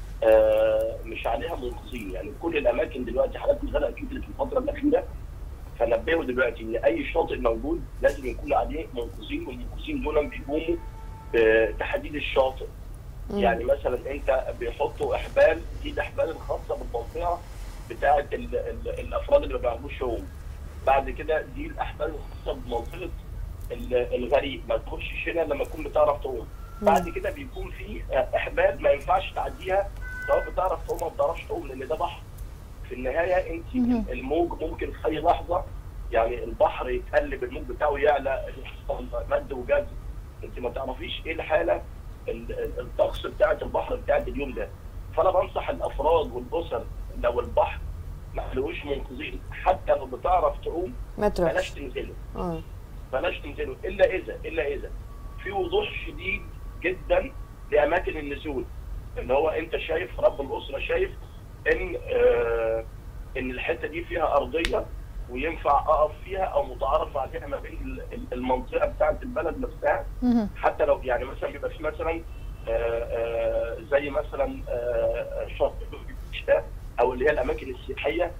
مش عليها منقذين يعني كل الاماكن دلوقتي حالات الغرق كترت في الفتره الاخيره فنبهوا دلوقتي ان اي شاطئ موجود لازم يكون عليه منقذين والمنقذين دول بيقوموا بتحديد الشاطئ يعني مثلا انت بيحطوا احبال دي الاحبال الخاصه بالمنطقه بتاعه ال- ال- الافراد اللي ما بيعرفوش يعوموا بعد كده دي الاحبال الخاصه بمنطقه ال- الغريق ما تخشش هنا لما تكون بتعرف تعوم بعد كده بيكون في احبال ما ينفعش تعديها سواء بتعرف تعوم او ما بتعرفش تعوم لان ده بحر في النهايه انت مهم. الموج ممكن في اي لحظه يعني البحر يتقلب الموج بتاعه يعلى يحصل مد وجزر انت ما تعرفيش ايه الحاله ال- ال- الطقس بتاعت البحر بتاعت اليوم ده فانا بنصح الافراد والاسر لو البحر ما لهوش منقذين حتى لو بتعرف تعوم ما بلاش تروحش تنزله مم. بلاش تنزلوا الا اذا الا اذا في وضوح شديد جدا لاماكن النزول اللي هو انت شايف رب الاسره شايف ان آه ان الحته دي فيها ارضيه وينفع اقف فيها او متعارف عليها ما بين ال- ال- المنطقه بتاعه البلد نفسها مهم. حتى لو يعني مثلا بيبقى في مثلا آه، آه، زي مثلا آه، شط الشتاء او اللي هي الاماكن السياحيه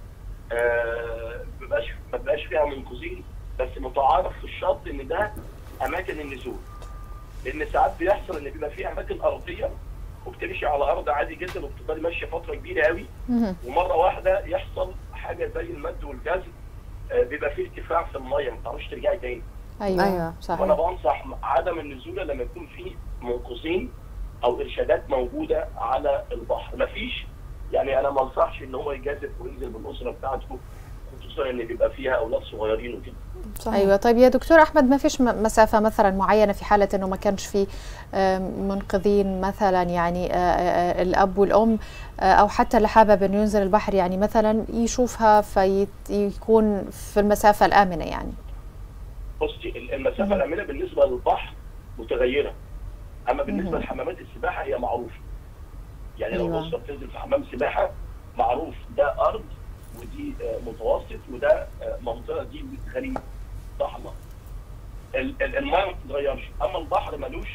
آه، ما بيبقاش ما بيبقاش فيها منقذين بس متعارف في الشط ان ده اماكن النزول لان ساعات بيحصل ان بيبقى في اماكن ارضيه وبتمشي على ارض عادي جدا وبتفضلي ماشيه فتره كبيره قوي مهم. ومره واحده يحصل حاجه زي المد والجزر آه، بيبقى في ارتفاع في الميه ما تعرفش ترجعي تاني ايوه أيوة. وانا صحيح بنصح عدم النزول لما يكون في منقذين او ارشادات موجوده على البحر مفيش يعني انا ما انصحش ان هو يجازف وينزل بالاسره بتاعته خصوصا ان بيبقى فيها اولاد صغيرين وكده صحيح. ايوه طيب يا دكتور احمد ما فيش م- مسافه مثلا معينه في حاله انه ما كانش في آم، منقذين مثلا يعني آه، آه، الاب والام آه، او حتى اللي حابب انه ينزل البحر يعني مثلا يشوفها فيكون في المسافه الامنه يعني بصي ال- المسافه الامنه بالنسبه للبحر متغيره اما بالنسبه مهم. لحمامات السباحه هي معروفه يعني لو أيوة. الاسره بتنزل في حمام سباحه معروف ده ارض ودي آه، متوسط وده آه، منطقه دي غريب ضحله ال- ال- الميه ما بتتغيرش اما البحر ملوش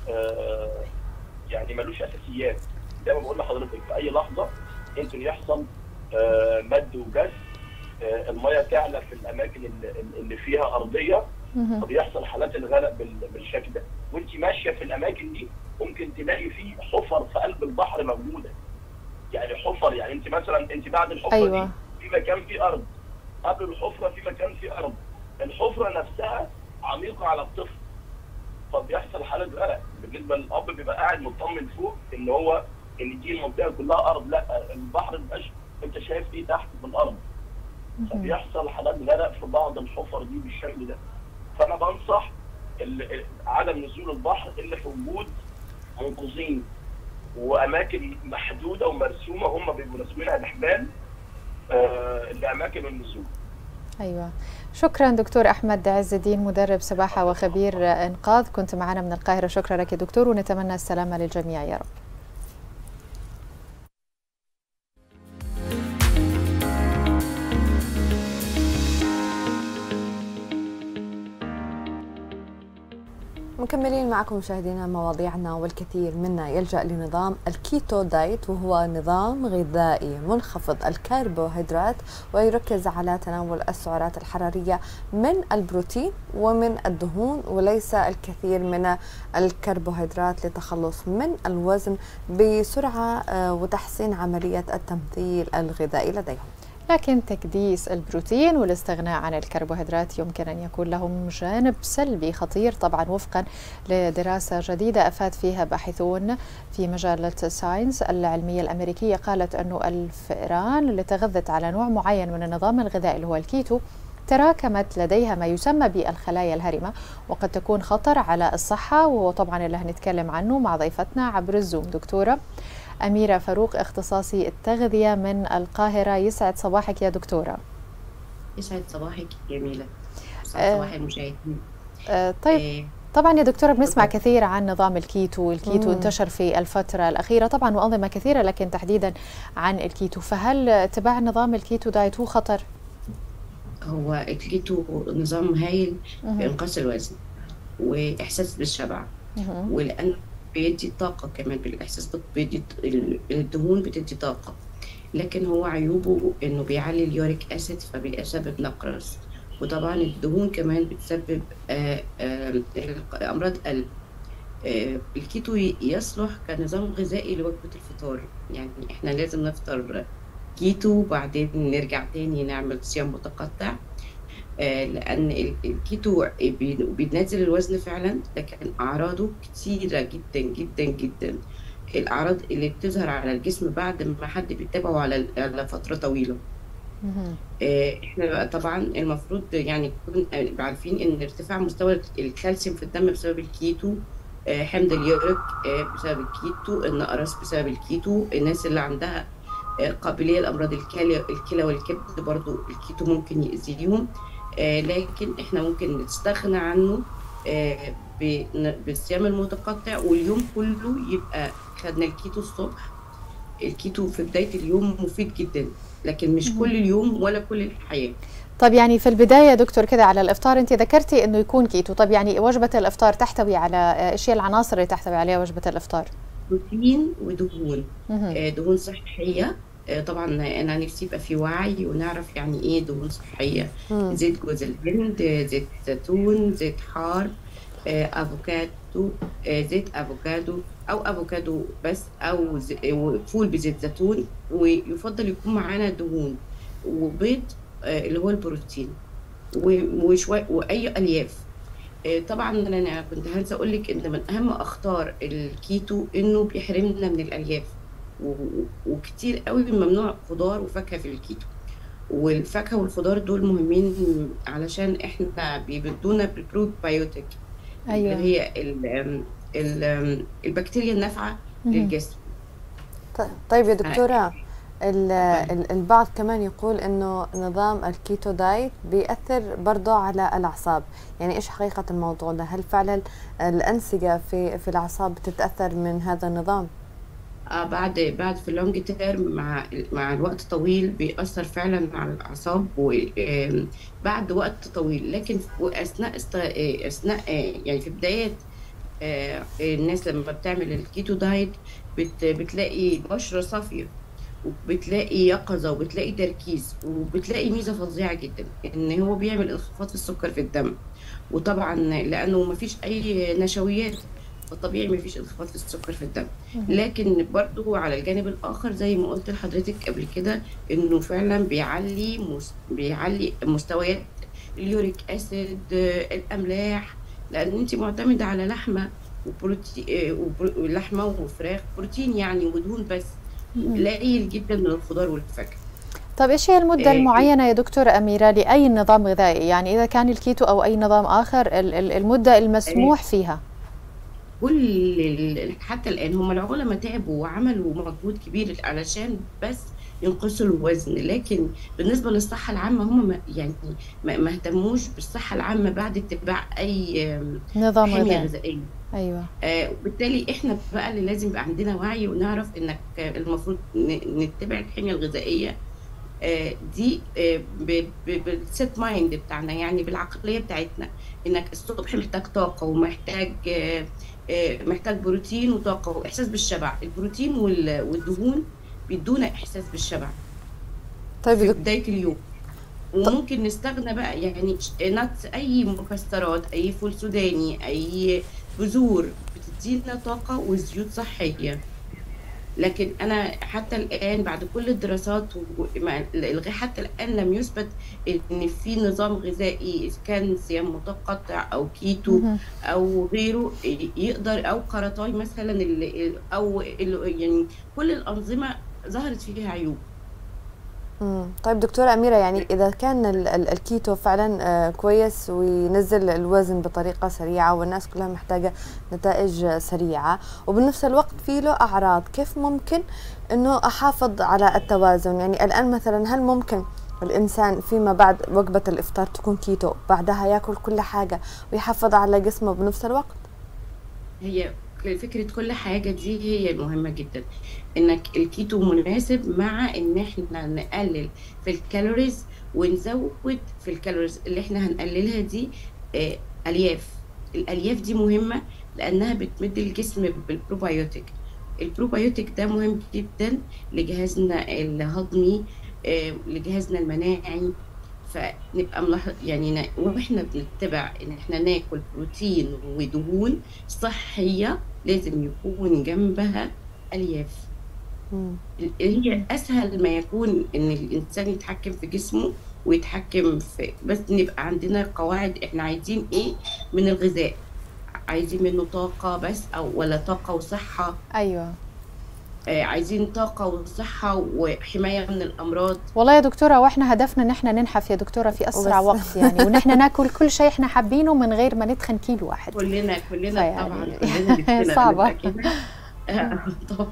آه، يعني ملوش اساسيات زي ما بقول لحضرتك في اي لحظه يمكن يحصل آه، مد وجز آه، الميه تعلى في الاماكن اللي- اللي فيها ارضيه مهم. فبيحصل حالات الغرق بال- بالشكل ده وانت ماشيه في الاماكن دي ممكن تلاقي في حفر في قلب البحر موجوده يعني حفر يعني انت مثلا انت بعد الحفره أيوة. دي في مكان في ارض قبل الحفره في مكان في ارض الحفره نفسها عميقه على الطفل فبيحصل حاله غرق بالنسبه للاب بيبقى قاعد مطمن فوق ان هو ان دي المنطقه كلها ارض لا البحر مبقاش انت شايف ايه تحت في الارض فبيحصل حالات غرق في بعض الحفر دي بالشكل ده فانا بنصح ال- ال- عدم نزول البحر الا في وجود منقذين واماكن محدوده ومرسومه هم بيبقوا راسمينها بحبال آه لاماكن النزول ايوه شكرا دكتور احمد عز الدين مدرب سباحه وخبير انقاذ كنت معنا من القاهره شكرا لك يا دكتور ونتمنى السلامه للجميع يا رب مكملين معكم مشاهدينا مواضيعنا والكثير منا يلجأ لنظام الكيتو دايت وهو نظام غذائي منخفض الكربوهيدرات ويركز على تناول السعرات الحرارية من البروتين ومن الدهون وليس الكثير من الكربوهيدرات للتخلص من الوزن بسرعة آه، وتحسين عملية التمثيل الغذائي لديهم لكن تكديس البروتين والاستغناء عن الكربوهيدرات يمكن ان يكون لهم جانب سلبي خطير طبعا وفقا لدراسه جديده افاد فيها باحثون في مجله ساينس العلميه الامريكيه قالت انه الفئران اللي تغذت على نوع معين من النظام الغذائي اللي هو الكيتو تراكمت لديها ما يسمى بالخلايا الهرمه وقد تكون خطر على الصحه وهو طبعا اللي هنتكلم عنه مع ضيفتنا عبر الزوم دكتوره أميرة فاروق اختصاصي التغذية من القاهرة يسعد صباحك يا دكتورة يسعد صباحك جميلة آه. يسعد صباح المشاهدين آه طيب آه، طبعا يا دكتورة بنسمع كثير عن نظام الكيتو الكيتو مم. انتشر في الفترة الأخيرة طبعا وأنظمة كثيرة لكن تحديدا عن الكيتو فهل اتباع نظام الكيتو دايت هو خطر؟ هو الكيتو نظام هايل في مهم. إنقاص الوزن وإحساس بالشبع مهم. ولأن بيدي طاقة كمان بالإحساس بت- بيدي ال- الدهون بتدي طاقة لكن هو عيوبه إنه بيعلي اليوريك أسيد فبيسبب نقرس وطبعا الدهون كمان بتسبب آه، آه، أمراض قلب آه، الكيتو ي- يصلح كنظام غذائي لوجبة الفطار يعني احنا لازم نفطر كيتو وبعدين نرجع تاني نعمل صيام متقطع آه، لأن ال- الكيتو بي- بينزل الوزن فعلا لكن أعراضه كتيرة جدا جدا جدا الأعراض اللي بتظهر على الجسم بعد ما حد بيتابعه على على فترة طويلة مهم. آه، احنا بقى طبعا المفروض يعني نكون عارفين ان ارتفاع مستوى الكالسيوم في الدم بسبب الكيتو آه، حمض اليوريك آه، بسبب الكيتو النقرس بسبب الكيتو الناس اللي عندها آه، قابلية لأمراض الكلى الكلى والكبد برضو الكيتو ممكن يأذيهم آه، لكن احنا ممكن نستغنى عنه آه، بن- بالصيام المتقطع واليوم كله يبقى خدنا الكيتو الصبح الكيتو في بداية اليوم مفيد جدا لكن مش كل اليوم ولا كل الحياة طب يعني في البداية دكتور كده على الإفطار أنت ذكرتي أنه يكون كيتو طب يعني وجبة الإفطار تحتوي على آه، إيش هي العناصر اللي تحتوي عليها وجبة الإفطار بروتين ودهون مهم. آه، دهون صحية آه، طبعا أنا نفسي يبقى في وعي ونعرف يعني إيه دهون صحية مم. زيت جوز الهند آه، زيت زيتون زيت حار آه، افوكادو آه، زيت افوكادو او افوكادو بس او ز- آه، فول بزيت زيتون ويفضل يكون معانا دهون وبيض آه، اللي هو البروتين و- وشوية واي الياف آه، طبعا انا كنت هنسى اقول لك ان من اهم اخطار الكيتو انه بيحرمنا من الالياف و- وكتير قوي ممنوع خضار وفاكهه في الكيتو والفاكهه والخضار دول مهمين علشان احنا بيبدونا بالبروبايوتيك اللي أيوة هي ال ال البكتيريا النافعه مهم. للجسم ط- طيب يا دكتورة ال- ال- البعض كمان يقول انه نظام الكيتو دايت بيأثر برضه على الاعصاب يعني ايش حقيقة الموضوع ده هل فعلا الانسجة في في الاعصاب بتتأثر من هذا النظام آه بعد بعد في اللونج تيرم مع مع الوقت طويل بيأثر فعلا على الأعصاب وبعد وقت طويل لكن وأثناء است... آه، أثناء آه، يعني في بداية آه، الناس لما بتعمل الكيتو دايت بت... بتلاقي بشرة صافية وبتلاقي يقظة وبتلاقي تركيز وبتلاقي ميزة فظيعة جدا إن هو بيعمل انخفاض في السكر في الدم وطبعا لأنه مفيش أي نشويات فطبيعي مفيش انخفاض في السكر في الدم لكن برضو على الجانب الآخر زي ما قلت لحضرتك قبل كده إنه فعلا بيعلي مس... بيعلي مستويات اليوريك أسيد آه، الأملاح لأن أنت معتمدة على لحمة وبروتين ولحمة وفراخ بروتين يعني ودهون بس قليل جدا من الخضار والفاكهة طب إيش هي المدة إيه. المعينة يا دكتورة أميرة لأي نظام غذائي يعني إذا كان الكيتو أو أي نظام آخر ال- ال- المدة المسموح فيها كل ال- حتى الآن هم العلماء تعبوا وعملوا مجهود كبير علشان بس ينقصوا الوزن لكن بالنسبة للصحة العامة هم ما يعني ما ما اهتموش بالصحة العامة بعد اتباع أي آم، نظام حمية غذائي غذائية أيوة آه، وبالتالي احنا بقى اللي لازم يبقى عندنا وعي ونعرف انك آه، المفروض ن- نتبع الحمية الغذائية آه، دي بالسيت مايند بتاعنا يعني بالعقلية بتاعتنا انك الصبح محتاج طاقة ومحتاج آه، آه، محتاج بروتين وطاقة واحساس بالشبع البروتين وال- والدهون بيدونا احساس بالشبع طيب في يا دك- بداية اليوم وممكن نستغنى بقى يعني نتس اي مكسرات اي فول سوداني اي بذور بتدينا طاقة وزيوت صحية لكن انا حتى الان بعد كل الدراسات ومع- الغ- حتى الان لم يثبت ان في نظام غذائي اذا كان صيام متقطع او كيتو مهم. او غيره يقدر او قرطاي مثلا ال- او ال- يعني كل الانظمه ظهرت فيها عيوب مم. طيب دكتورة أميرة يعني إذا كان ال- ال- الكيتو فعلا آه، كويس وينزل الوزن بطريقة سريعة والناس كلها محتاجة نتائج آه، سريعة وبنفس الوقت في له أعراض كيف ممكن أنه أحافظ على التوازن يعني الآن مثلا هل ممكن الإنسان فيما بعد وجبة الإفطار تكون كيتو بعدها ياكل كل حاجة ويحافظ على جسمه بنفس الوقت هي فكرة كل حاجة دي هي المهمة جدا انك الكيتو مناسب مع ان احنا نقلل في الكالوريز ونزود في الكالوريز اللي احنا هنقللها دي آه، الياف الالياف دي مهمة لانها بتمد الجسم بالبروبايوتيك البروبايوتيك ده مهم جدا لجهازنا الهضمي آه، لجهازنا المناعي فنبقى ملاحظ يعني نا- واحنا بنتبع ان احنا ناكل بروتين ودهون صحيه لازم يكون جنبها الياف مم. هي اسهل ما يكون ان الانسان يتحكم في جسمه ويتحكم في بس نبقى عندنا قواعد احنا عايزين ايه من الغذاء عايزين منه طاقة بس او ولا طاقة وصحة ايوه آه عايزين طاقة وصحة وحماية من الامراض والله يا دكتوره واحنا هدفنا ان احنا ننحف يا دكتوره في اسرع وبس. وقت يعني وان احنا ناكل كل شيء احنا حابينه من غير ما نتخن كيلو واحد كلنا كلنا فيعني- طبعا كلنا نفسنا صعبة. نبقى كده. آه، طبعا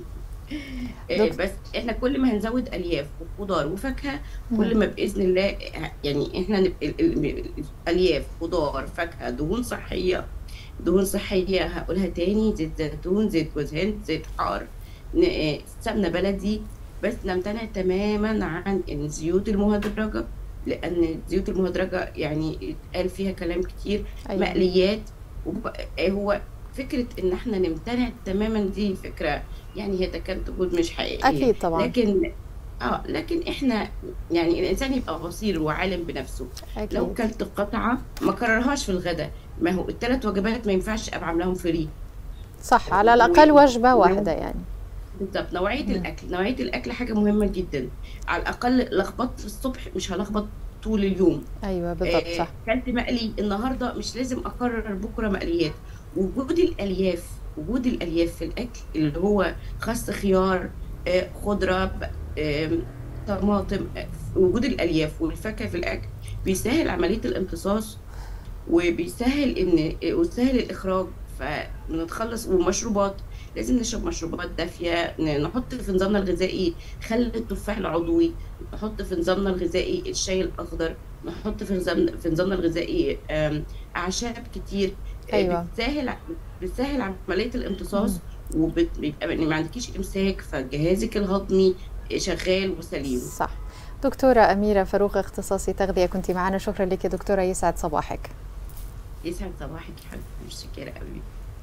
آه، دك- بس احنا كل ما هنزود الياف وخضار وفاكهه مم. كل ما باذن الله يعني احنا نبقى ال- ال- الالياف خضار فاكهه دهون صحيه دهون صحيه هقولها تاني زيت زيتون زيت جوز هند زيت حار ن- آه، سمنه بلدي بس نمتنع تماما عن الزيوت المهدرجه لان الزيوت المهدرجه يعني اتقال فيها كلام كتير أيوة. مقليات وب- هو فكره ان احنا نمتنع تماما دي فكره يعني هي تكاد تكون مش حقيقيه اكيد طبعا لكن اه لكن احنا يعني الانسان يبقى بصير وعالم بنفسه لو اكيد كلت قطعه ما كررهاش في الغداء ما هو الثلاث وجبات ما ينفعش ابقى عاملاهم فري صح على الاقل و- وجبه و- واحده يعني بالظبط نوعيه مم. الاكل نوعيه الاكل حاجه مهمه جدا على الاقل لخبطت الصبح مش هلخبط طول اليوم ايوه بالضبط آه، صح كلت مقلي النهارده مش لازم اكرر بكره مقليات وجود الالياف وجود الالياف في الاكل اللي هو خس خيار آه، خضره ب- آم، طماطم آه، وجود الالياف والفاكهه في الاكل بيسهل عمليه الامتصاص وبيسهل ان ويسهل الاخراج فبنتخلص ومشروبات لازم نشرب مشروبات دافيه ن- نحط في نظامنا الغذائي خل التفاح العضوي نحط في نظامنا الغذائي الشاي الاخضر نحط في نظام في نظامنا الغذائي آم، اعشاب كتير آه، أيوة. بتسهل بتسهل عمليه الامتصاص وبيبقى ما عندكيش امساك فجهازك الهضمي شغال وسليم صح دكتورة أميرة فاروق اختصاصي تغذية كنت معنا شكرا لك يا دكتورة يسعد صباحك يسعد صباحك يا حبيبتي متشكره قوي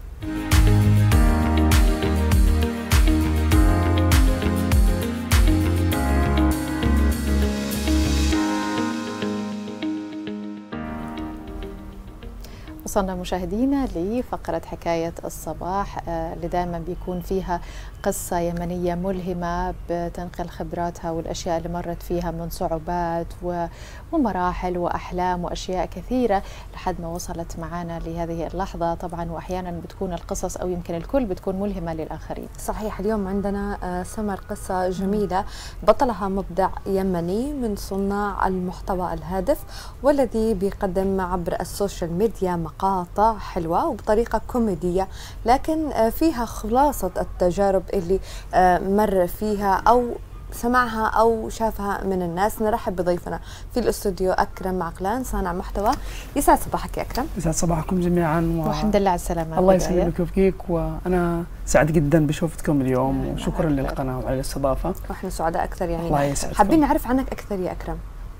وصلنا مشاهدينا لفقرة حكاية الصباح آه، اللي دائما بيكون فيها قصة يمنية ملهمة بتنقل خبراتها والأشياء اللي مرت فيها من صعوبات و- ومراحل وأحلام وأشياء كثيرة لحد ما وصلت معنا لهذه اللحظة طبعا وأحيانا بتكون القصص أو يمكن الكل بتكون ملهمة للآخرين صحيح اليوم عندنا آه، سمر قصة جميلة بطلها مبدع يمني من صناع المحتوى الهادف والذي بيقدم عبر السوشيال ميديا مقاطع حلوة وبطريقة كوميدية لكن آه، فيها خلاصة التجارب اللي آه، مر فيها أو سمعها أو شافها من الناس نرحب بضيفنا في الاستوديو أكرم عقلان صانع محتوى يسعد صباحك يا أكرم يسعد صباحكم جميعا و... والحمد لله على السلامة الله بداية. يسلمك ويبقيك وانا سعيد جدا بشوفتكم اليوم الله وشكرا يبارك. للقناه وعلى الاستضافه ونحن سعداء أكثر يعني الله يسعدكم حابين نعرف عنك أكثر يا أكرم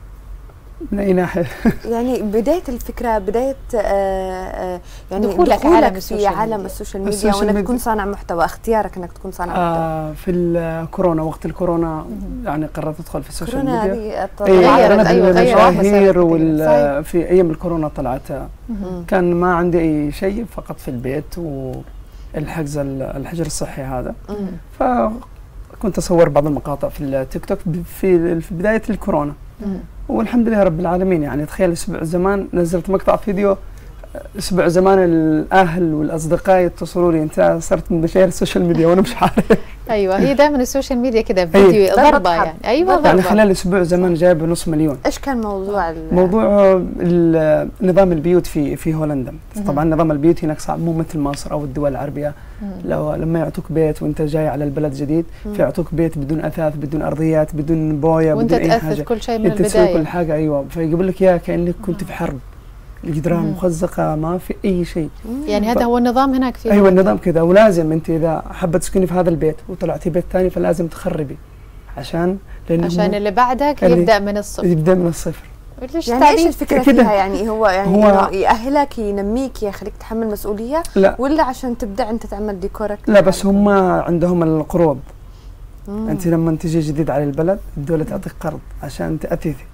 من اي ناحيه يعني بداية الفكرة بداية آه آه يعني دخولك دخولك عالم في السوشيال عالم ميديا. السوشيال ميديا السوشيال وانك ميديا. تكون صانع محتوى اختيارك انك تكون صانع محتوى آه في الكورونا وقت الكورونا يعني قررت ادخل في السوشيال كورونا ميديا هذه اي الطريقة غيرت، اغلب أيوة، غيرت المشاهير مسار وال كثير. في ايام الكورونا طلعت مم. كان ما عندي اي شيء فقط في البيت والحجز الحجر الصحي هذا مم. فكنت اصور بعض المقاطع في التيك توك في في بدايه الكورونا مم. والحمد لله رب العالمين يعني تخيل اسبوع زمان نزلت مقطع فيديو اسبوع زمان الاهل والاصدقاء يتصلوا لي انت صرت من مشاهير السوشيال ميديا وانا مش عارف ايوه هي دائما السوشيال ميديا كده فيديو ضربة ضربة حب. يعني ايوه ضربة. يعني ضربة خلال اسبوع زمان جايب نص مليون ايش كان موضوع ال- موضوع ال- نظام البيوت في في هولندا طبعا نظام البيوت هناك صعب مو مثل مصر او الدول العربيه مم. لو لما يعطوك بيت وانت جاي على البلد جديد فيعطوك بيت بدون اثاث بدون ارضيات بدون بويه وانت بدون اي تاثث حاجه كل شيء من انت تسوي كل البدايه حاجه ايوه فيقول لك اياها كانك كنت في حرب الجدران مم. مخزقه ما في اي شيء يعني هذا هو النظام هناك في ايوه النظام كذا ولازم انت اذا حابه تسكني في هذا البيت وطلعتي بيت ثاني فلازم تخربي عشان لانه عشان اللي بعدك اللي- يبدا من الصفر يبدا من الصفر ليش يعني ايش تعبير؟ الفكره كده. فيها يعني هو يعني هو- إنه يأهلك ينميك يخليك تحمل مسؤوليه لا ولا عشان تبدا انت تعمل ديكورك لا بس هم عندهم القروض مم. انت لما تجي جديد على البلد الدوله تعطيك قرض عشان تاثثي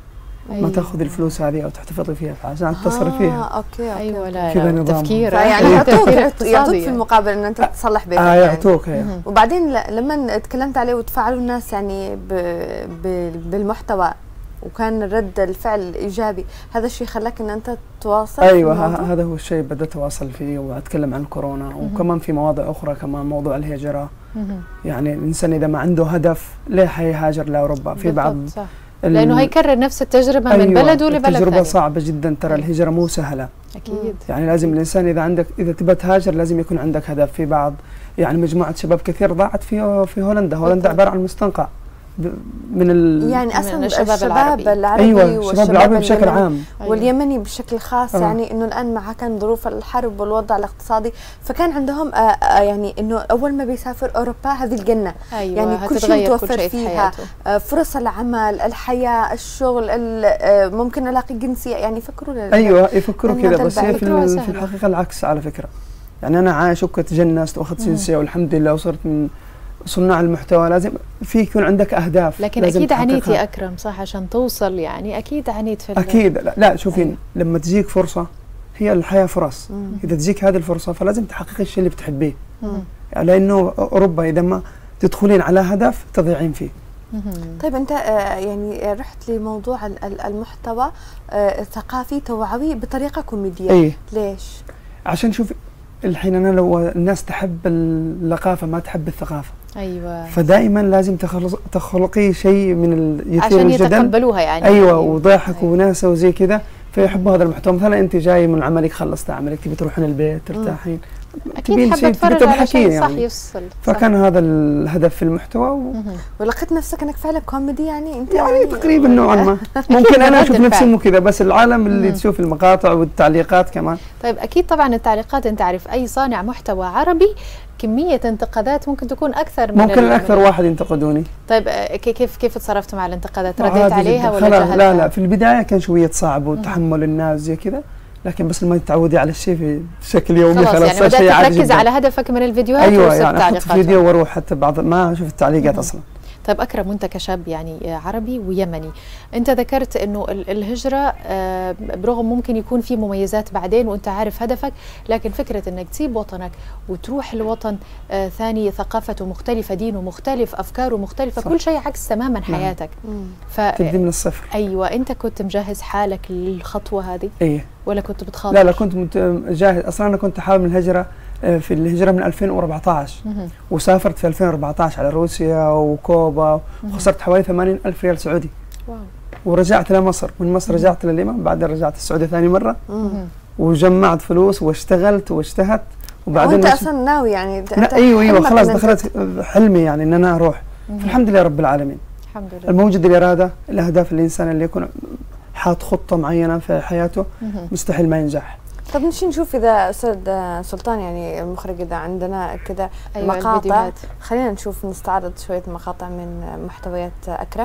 ما أيوة. تاخذ الفلوس هذه او تحتفظي فيها عشان تصرفيها آه اوكي اوكي ايوه لا, كذا لا نظام. تفكير فيعني أيوة، يعطوك تفكير يعطوك اقتصادي في يعني. المقابل ان انت تصلح بيتك اه يعني. يعطوك إيه. مهم. وبعدين ل- لما تكلمت عليه وتفاعلوا الناس يعني ب... ب... بالمحتوى وكان رد الفعل ايجابي هذا الشيء خلاك ان انت تواصل في ايوه الموضوع؟ ه- هذا هو الشيء بدأت اواصل فيه واتكلم عن كورونا وكمان في مواضيع اخرى كمان موضوع الهجره مهم. يعني الانسان اذا ما عنده هدف ليه حيهاجر لاوروبا في بعض بالضبط، صح. ال- لانه هيكرر نفس التجربه من أيوة، بلده لبلد التجربه ثاني صعبه جدا ترى أيوة. الهجره مو سهله اكيد يعني لازم الانسان اذا عندك اذا تبى تهاجر لازم يكون عندك هدف في بعض يعني مجموعه شباب كثير ضاعت في في هولندا هولندا بالضبط. عباره عن مستنقع ب- من ال يعني من اصلا الشباب الشباب العربي. العربي, ايوه والشباب الشباب العربي بشكل اليمني عام أيوة. واليمني بشكل خاص آه. يعني انه الان مع كان ظروف الحرب والوضع الاقتصادي فكان عندهم آه آه يعني انه اول ما بيسافر اوروبا هذه الجنه ايوه يعني كل شيء هتتغير متوفر كل شيء في فيها. حياته آه فرص العمل الحياه الشغل ال- آه ممكن الاقي جنسيه يعني فكروا لل- ايوه يفكروا لأنها كذا بس هي في, فكرة ال- سهلة. في الحقيقه العكس على فكره يعني انا عايش وتجنست واخذت جنسيه والحمد لله وصرت من صناع المحتوى لازم في يكون عندك اهداف لكن لازم اكيد عنيت تحققها. يا اكرم صح عشان توصل يعني اكيد عنيت في ال- اكيد لا, لا شوفي أيوة. لما تجيك فرصه هي الحياه فرص مم. اذا تجيك هذه الفرصه فلازم تحققي الشيء اللي بتحبيه مهم. يعني لانه اوروبا اذا ما تدخلين على هدف تضيعين فيه مهم. طيب انت آه يعني رحت لموضوع ال- ال- المحتوى آه ثقافي توعوي بطريقه كوميديه اي ليش؟ عشان شوفي الحين انا لو الناس تحب اللقافه ما تحب الثقافه ايوه فدائما لازم تخلص تخلقي شيء من ال- يثير عشان الجدل يتقبلوها يعني ايوه وضحك أيوة. وناسه وزي كذا فيحبوا هذا المحتوى مثلا انت جاي من عملك خلصت عملك تبي تروحين البيت ترتاحين اكيد تبين حابه شيء اتفرج تبي على تضحكين شيء صح يعني. يفصل صح. فكان هذا الهدف في المحتوى و... مهم. ولقيت نفسك انك فعلا كوميدي يعني انت يعني تقريبا نوعا ما ممكن من انا رد اشوف نفسي الفعل. مو كذا بس العالم اللي مم. تشوف المقاطع والتعليقات كمان طيب اكيد طبعا التعليقات انت عارف اي صانع محتوى عربي كميه انتقادات ممكن تكون اكثر من ممكن ال- اكثر من- واحد ينتقدوني طيب آه، كي- كيف كيف تصرفت مع الانتقادات عادي رديت جداً. عليها ولا خلاص جهلتها؟ لا لا في البدايه كان شويه صعب وتحمل الناس زي كذا لكن بس لما تتعودي على الشيء في بشكل يومي خلاص خلاص يعني صار بدات شيء عادي تركز جداً. على هدفك من الفيديوهات ايوه وسبت يعني احط تعليقاتهم. فيديو واروح حتى بعض ما اشوف التعليقات مهم. اصلا طيب اكرم وانت كشاب يعني عربي ويمني انت ذكرت انه ال- الهجره آه، برغم ممكن يكون في مميزات بعدين وانت عارف هدفك لكن فكره انك تسيب وطنك وتروح لوطن آه، ثاني ثقافته مختلفه دينه مختلف افكاره مختلفه صح. كل شيء عكس تماما نعم. حياتك مم. ف تبدي من الصفر ايوه انت كنت مجهز حالك للخطوه هذه ايه ولا كنت بتخاطر لا لا كنت مت- جاهز اصلا انا كنت حابب الهجره آه، في الهجره من 2014 مهم. وسافرت في 2014 على روسيا وكوبا وخسرت حوالي 80 ألف ريال سعودي واو ورجعت لمصر من مصر رجعت لليمن بعدين رجعت السعودية ثاني مرة مم. مهم. وجمعت فلوس واشتغلت واجتهدت وبعدين وانت مش- اصلا ناوي يعني انت لا ايوه ايوه حلمك خلاص إن أنت دخلت حلمي يعني ان انا اروح مهم. الحمد لله رب العالمين الحمد لله الموجود الاراده الاهداف الانسان اللي يكون حاط خطه معينه في حياته مهم. مستحيل ما ينجح طب نشي نشوف اذا استاذ سلطان يعني المخرج اذا عندنا كذا أيوة مقاطع الفيديوهات. خلينا نشوف نستعرض شويه مقاطع من محتويات اكرم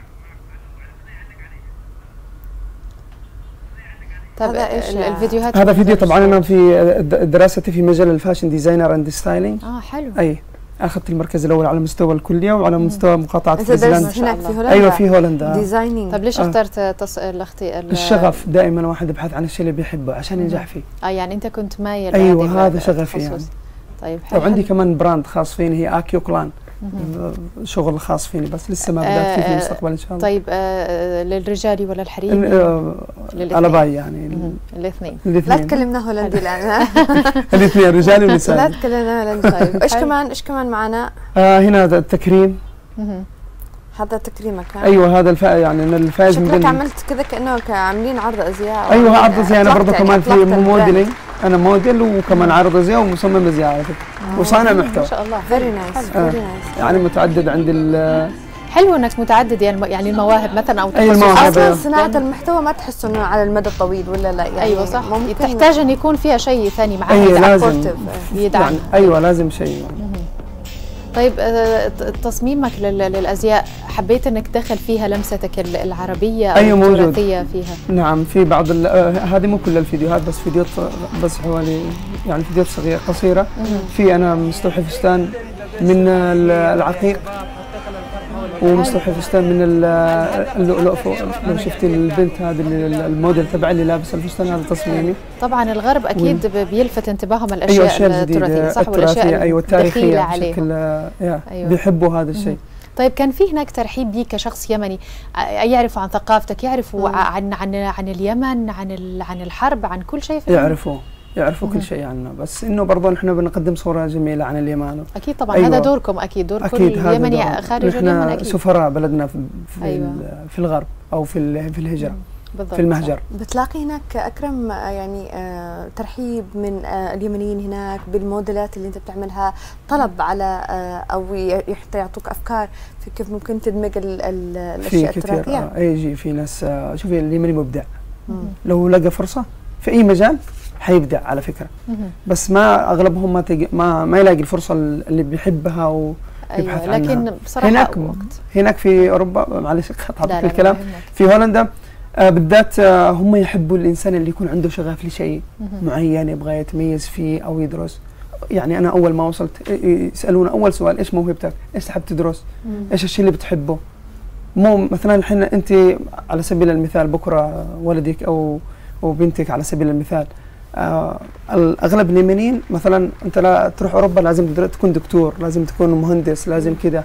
طيب هذا إيش؟ ال- الفيديوهات هذا اللي فيديو نقدر طبعا نشوفها. انا في د- دراستي في مجال الفاشن ديزاينر اند ستايلينج اه حلو اي اخذت المركز الاول على مستوى الكليه وعلى مستوى مقاطعه انت فريزلاند درست ما شاء هناك في الله. هولندا ايوه في هولندا ديزايننج طيب ليش آه. اخترت تص... الاختي ال- الشغف دائما واحد يبحث عن الشيء اللي بيحبه عشان ينجح فيه اه يعني انت كنت مايل أيوة، لهذه هذا شغفي التخصص. يعني. طيب حلو وعندي كمان براند خاص فيني هي اكيو كلان مهم. شغل خاص فيني بس لسه ما بدات فيه في آه، المستقبل ان شاء الله طيب آه للرجالي ولا الحريمي؟ آه، للاثنين. على باي يعني مهم. الاثنين لا الاثنين تكلمنا هولندي الان الاثنين رجال لا ونساء تكلمنا هولندي طيب ايش حلو. كمان ايش كمان معنا آه هنا هذا التكريم مهم. هذا تكريمك ها؟ ايوه هذا الفا يعني أنا الفائز من شكلك ضمن عملت كذا كانه ك- عاملين عرض ازياء أو ايوه عاملين- عرض زي انا أطلقت برضه يعني كمان في أطلقت البراند. موديلينج انا موديل وكمان عارض ازياء ومصمم ازياء على فكره وصانع ما محتوى شاء الله فيري نايس حلو. فيري نايس يعني متعدد عند ال حلو انك متعدد يعني يعني المواهب مثلا او أي تخصص المواهب. اصلا أيوة. صناعه المحتوى ما تحس انه على المدى الطويل ولا لا يعني ايوه صح ممكن تحتاج ان يكون فيها شيء ثاني معاه أي يدعم. لازم supportive. يدعم يعني ايوه لازم شيء يعني. طيب آه، ت- تصميمك لل- للازياء حبيت انك تدخل فيها لمستك ال- العربيه او أيوة، موجود. التراثيه فيها نعم في بعض ال- آه، هذه مو كل الفيديوهات بس فيديوهات بس حوالي يعني فيديوهات صغيره قصيره في انا مستوحي فستان من ال- العقيق ومستوحي فستان من ال- اللؤلؤ فوق لو شفتي البنت هذه اللي الموديل تبع اللي لابسه الفستان هذا تصميمي طبعا الغرب اكيد ب- بيلفت انتباههم ايوه الاشياء الاشياء التراثيه الجديده صح والاشياء التراثيه ايوه الدخيلة التاريخيه عليهم بشكل آه، يا أيوة. بيحبوا هذا الشيء طيب كان في هناك ترحيب بيك كشخص يمني ع- يعرفوا عن ثقافتك يعرفوا مم. عن عن عن اليمن عن ال- عن الحرب عن كل شيء في اليمن؟ يعرفوا يعرفوا مهم. كل شيء عنا بس انه برضه نحن بنقدم صوره جميله عن اليمن اكيد طبعا أيوة. هذا دوركم اكيد دور اكيد كل هذا يمني دور. خارج نحن اليمن اكيد سفراء بلدنا في في, أيوة. ال- في الغرب او في ال- في الهجره بالضبط في المهجر بتلاقي هناك اكرم آه، يعني آه، ترحيب من آه، اليمنيين هناك بالموديلات اللي انت بتعملها طلب على آه، او ي- حتى يعطوك افكار في كيف ممكن تدمج ال- ال- في الاشياء كثير التراثيه آه، يجي في ناس آه، شوفي اليمني مبدع مم. لو لقى فرصه في اي مجال حيبدع على فكره مهم. بس ما اغلبهم ما تجي ما ما يلاقي الفرصه اللي بيحبها و يبحث ايوه لكن عنها. بصراحه هناك وقت هناك في اوروبا معلش لا قطعتك لا في الكلام ما يهمك. في هولندا آه، بالذات آه، هم يحبوا الانسان اللي يكون عنده شغف لشيء مهم. معين يبغى يتميز فيه او يدرس يعني انا اول ما وصلت ي- يسالونا اول سؤال ايش موهبتك؟ ايش تحب تدرس؟ مم. ايش الشيء اللي بتحبه؟ مو مثلا الحين انت على سبيل المثال بكره ولدك او او بنتك على سبيل المثال آه اغلب اليمنيين مثلا انت لا تروح اوروبا لازم تدر- تكون دكتور لازم تكون مهندس لازم كذا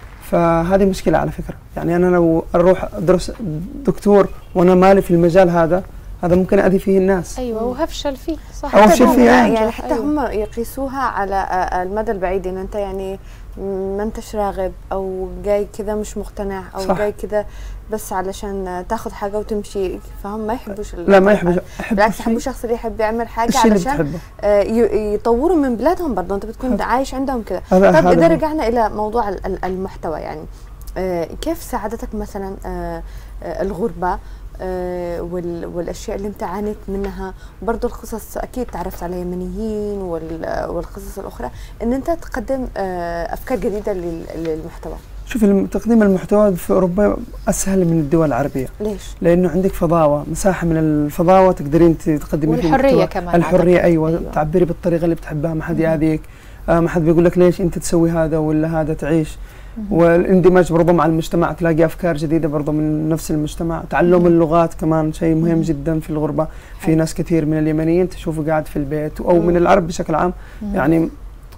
فهذه مشكله على فكره يعني انا لو اروح ادرس دكتور وانا مالي في المجال هذا هذا ممكن اذي فيه الناس ايوه وهفشل فيه صح أو حتى أفشل هم- فيها. يعني حتى أيوة. هم يقيسوها على آه، المدى البعيد ان انت يعني ما انتش راغب او جاي كذا مش مقتنع او صح. جاي كذا بس علشان تاخذ حاجه وتمشي فهم ما يحبوش ال- لا ما يحب يحب بالعكس الشيء- يحبوا الشخص اللي يحب يعمل حاجه الشيء اللي علشان بتحبه آه، ي- يطوروا من بلادهم برضه انت بتكون هذا- عايش عندهم كذا هذا طيب هذا اذا هو. رجعنا الى موضوع ال- ال- المحتوى يعني آه، كيف ساعدتك مثلا آه، آه، الغربه آه، وال- والاشياء اللي انت عانيت منها برضو القصص اكيد تعرفت على يمنيين وال- والقصص الاخرى ان انت تقدم آه، افكار جديده لل- للمحتوى شوف الم- تقديم المحتوى في اوروبا اسهل من الدول العربيه ليش؟ لانه عندك فضاوه مساحه من الفضاوه تقدرين ت- تقدمي فيه والحرية محتوى. كمان الحريه أعتقد. أيوة, أيوة. ايوه تعبري بالطريقه اللي بتحبها ما حد مهم. ياذيك آه ما حد بيقول لك ليش انت تسوي هذا ولا هذا تعيش مهم. والاندماج برضه مع المجتمع تلاقي افكار جديده برضه من نفس المجتمع تعلم مهم. اللغات كمان شيء مهم مهم. جدا في الغربه في حلو. ناس كثير من اليمنيين تشوفه قاعد في البيت او مم. من العرب بشكل عام مهم. يعني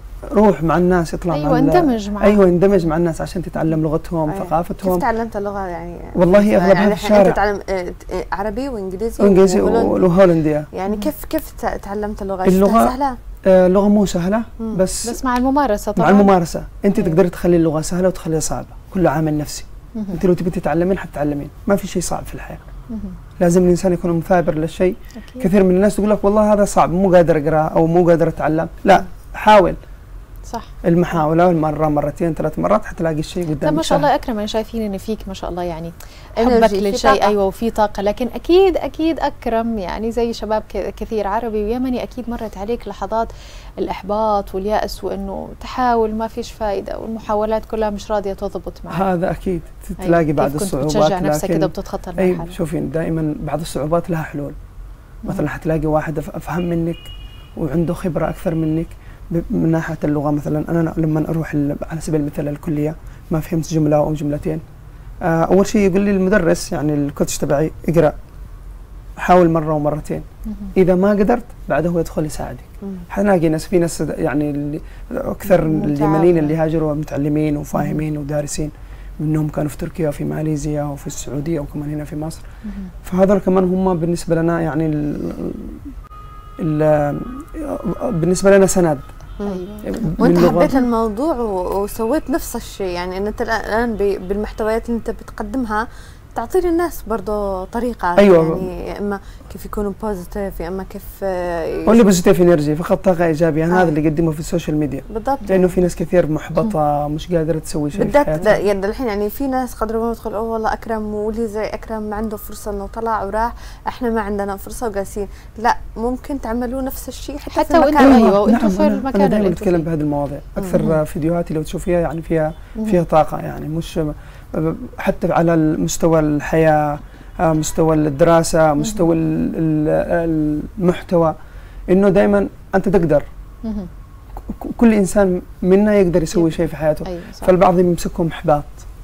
روح مع الناس اطلع مع ايوه ال- اندمج معهم ايوه اندمج مع الناس عشان تتعلم لغتهم أيوة. ثقافتهم كيف تعلمت اللغه يعني والله أغلبها يعني في الحين انت الشارع. تعلم آه، آه، عربي وانجليزي انجليزي وهولندي. وهولندي يعني مم. كيف كيف ت- تعلمت اللغه؟ اللغة شفتها سهله؟ آه لغه مو سهله مم. بس, بس مع الممارسه طبعا مع الممارسه انت أيوة. تقدري تخلي اللغه سهله وتخليها صعبه كله عامل نفسي مهم. انت لو تبي تتعلمين حتتعلمين ما في شيء صعب في الحياه مهم. لازم الانسان يكون مثابر للشيء أكيد. كثير من الناس تقول لك والله هذا صعب مو قادر اقراه او مو قادر اتعلم لا حاول صح المحاوله مره مرتين ثلاث مرات حتلاقي الشيء طيب قدامك ما شاء الله سهل. اكرم انا شايفين ان فيك ما شاء الله يعني Energy، حبك في للشيء طاقة. ايوه وفي طاقه لكن اكيد اكيد اكرم يعني زي شباب ك- كثير عربي ويمني اكيد مرت عليك لحظات الاحباط والياس وانه تحاول ما فيش فائده والمحاولات كلها مش راضيه تضبط معك هذا اكيد أيوة. تلاقي كيف بعض كنت الصعوبات بتشجع نفسك لكن كده وبتتخطى اي المرحله شوفي دائما بعض الصعوبات لها حلول مثلا حتلاقي واحد أف- افهم منك وعنده خبره اكثر منك ب- من ناحيه اللغه مثلا انا لما اروح ال- على سبيل المثال الكليه ما فهمت جمله او جملتين آه، اول شيء يقول لي المدرس يعني الكوتش تبعي اقرا حاول مره ومرتين مهم. اذا ما قدرت بعده هو يدخل يساعدك مم. حنلاقي ناس في ناس يعني اللي اكثر متعاونة. اليمنيين اللي هاجروا متعلمين وفاهمين ودارسين منهم كانوا في تركيا وفي ماليزيا وفي السعوديه وكمان هنا في مصر مهم. فهذول كمان هم بالنسبه لنا يعني ال ال بالنسبه لنا سند مم. ايوه وانت من حبيت لغة- الموضوع و- وسويت نفس الشيء يعني ان انت الان ب- بالمحتويات اللي انت بتقدمها تعطي للناس برضه طريقه أيوة. يعني يا اما كيف يكونوا بوزيتيف يا اما كيف آه، اونلي بوزيتيف انرجي فقط طاقه ايجابيه انا آه. هذا اللي يقدمه في السوشيال ميديا بالضبط لانه في ناس كثير محبطه مش قادره تسوي شيء في بالذات حياتها ده- يعني الحين يعني في ناس قدر ما تدخل اوه والله اكرم واللي زي اكرم ما عنده فرصه انه طلع وراح احنا ما عندنا فرصه وقاسين لا ممكن تعملوا نفس الشيء حتى, حتى في وانتوا المكان أيوة، وانتوا في أنا- المكان انا اللي دائما انتوا اتكلم فيه. بهذه المواضيع اكثر مم. فيديوهاتي لو تشوفيها يعني فيها مهم. فيها طاقه يعني مش حتى على مستوى الحياه آه، مستوى الدراسه مستوى ال- ال- المحتوى انه دائما انت تقدر مهم. ك- كل انسان منا يقدر يسوي شيء في حياته ايوه صح فالبعض يمسكهم احباط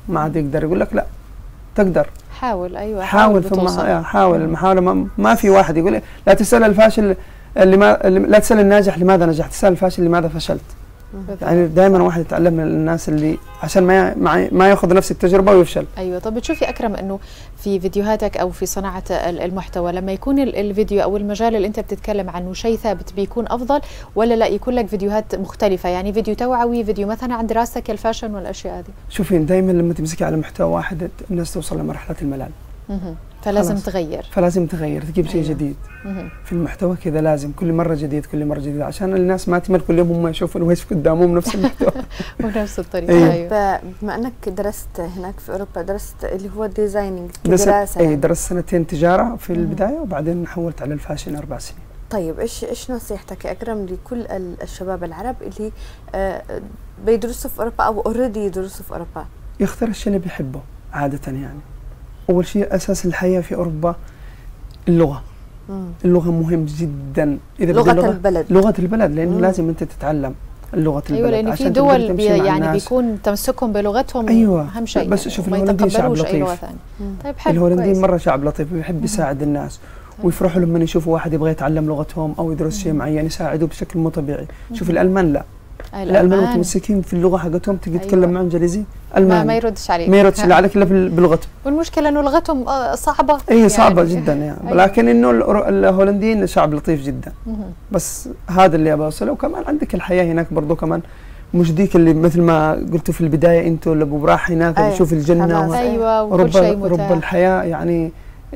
ما عاد يقدر يقول لك لا تقدر حاول ايوه حاول ثم بتوصل. آه، حاول المحاوله ما, ما في واحد يقول لا تسال الفاشل اللي ما اللي- لا تسال الناجح لماذا نجحت تسال الفاشل لماذا فشلت بالضبط. يعني دائما واحد يتعلم من الناس اللي عشان ما ما, ما ياخذ نفس التجربه ويفشل ايوه طب بتشوفي اكرم انه في فيديوهاتك او في صناعه ال- المحتوى لما يكون ال- الفيديو او المجال اللي انت بتتكلم عنه شيء ثابت بيكون افضل ولا لا يكون لك فيديوهات مختلفه يعني فيديو توعوي فيديو مثلا عن دراستك الفاشن والاشياء هذه شوفي دائما لما تمسكي على محتوى واحد الناس توصل لمرحله الملل مهم. فلازم خلاص. تغير فلازم تغير تجيب شيء أيوة. جديد مهم. في المحتوى كذا لازم كل مره جديد كل مره جديد عشان الناس ما تمل كل يوم هم يشوفوا ويش قدامهم نفس المحتوى بنفس الطريقه أيوة. ايوه ب- بما انك درست هناك في اوروبا درست اللي هو الديزايننج درست كدراسه اي يعني. درست سنتين تجاره في مم. البدايه وبعدين حولت على الفاشن اربع سنين طيب ايش ايش نصيحتك يا اكرم لكل ال- الشباب العرب اللي آه، بيدرسوا في اوروبا او اوريدي يدرسوا في اوروبا يختار الشيء اللي بيحبه عاده يعني اول شيء اساس الحياه في اوروبا اللغه مم. اللغه مهم جدا اذا بدي لغه لغه البلد لغه البلد لانه مم. لازم انت تتعلم اللغه البلد ايوه لان في عشان تقدر دول تمشي بي مع يعني الناس. بيكون تمسكهم بلغتهم أيوة. اهم شيء بس شوف وما الهولنديين شعب يتقبلوش اي لغه لطيف. ثانيه مم. طيب حلو الهولنديين كويس. مره شعب لطيف بيحب يساعد الناس ويفرحوا لما يشوفوا واحد يبغى يتعلم لغتهم او يدرس شيء معين يساعدوه بشكل مو طبيعي شوف الالمان لا أي الالمان الألمان متمسكين في اللغه حقتهم تجي أيوة. تتكلم معهم انجليزي ما, الماني ما يردش عليك ما يردش اللي عليك الا بال- بلغته والمشكله انه لغتهم آه، صعبه اي صعبه يعني. جدا يعني أيوة. لكن انه الأورو- الهولنديين شعب لطيف جدا مهم. بس هذا اللي ابغى اوصله وكمان عندك الحياه هناك برضو كمان مش ديك اللي مثل ما قلتوا في البدايه انتوا اللي ابو راح هناك أيوة. يشوف الجنه خلاص. وما- ايوه وكل رب شيء رب متاح الحياه يعني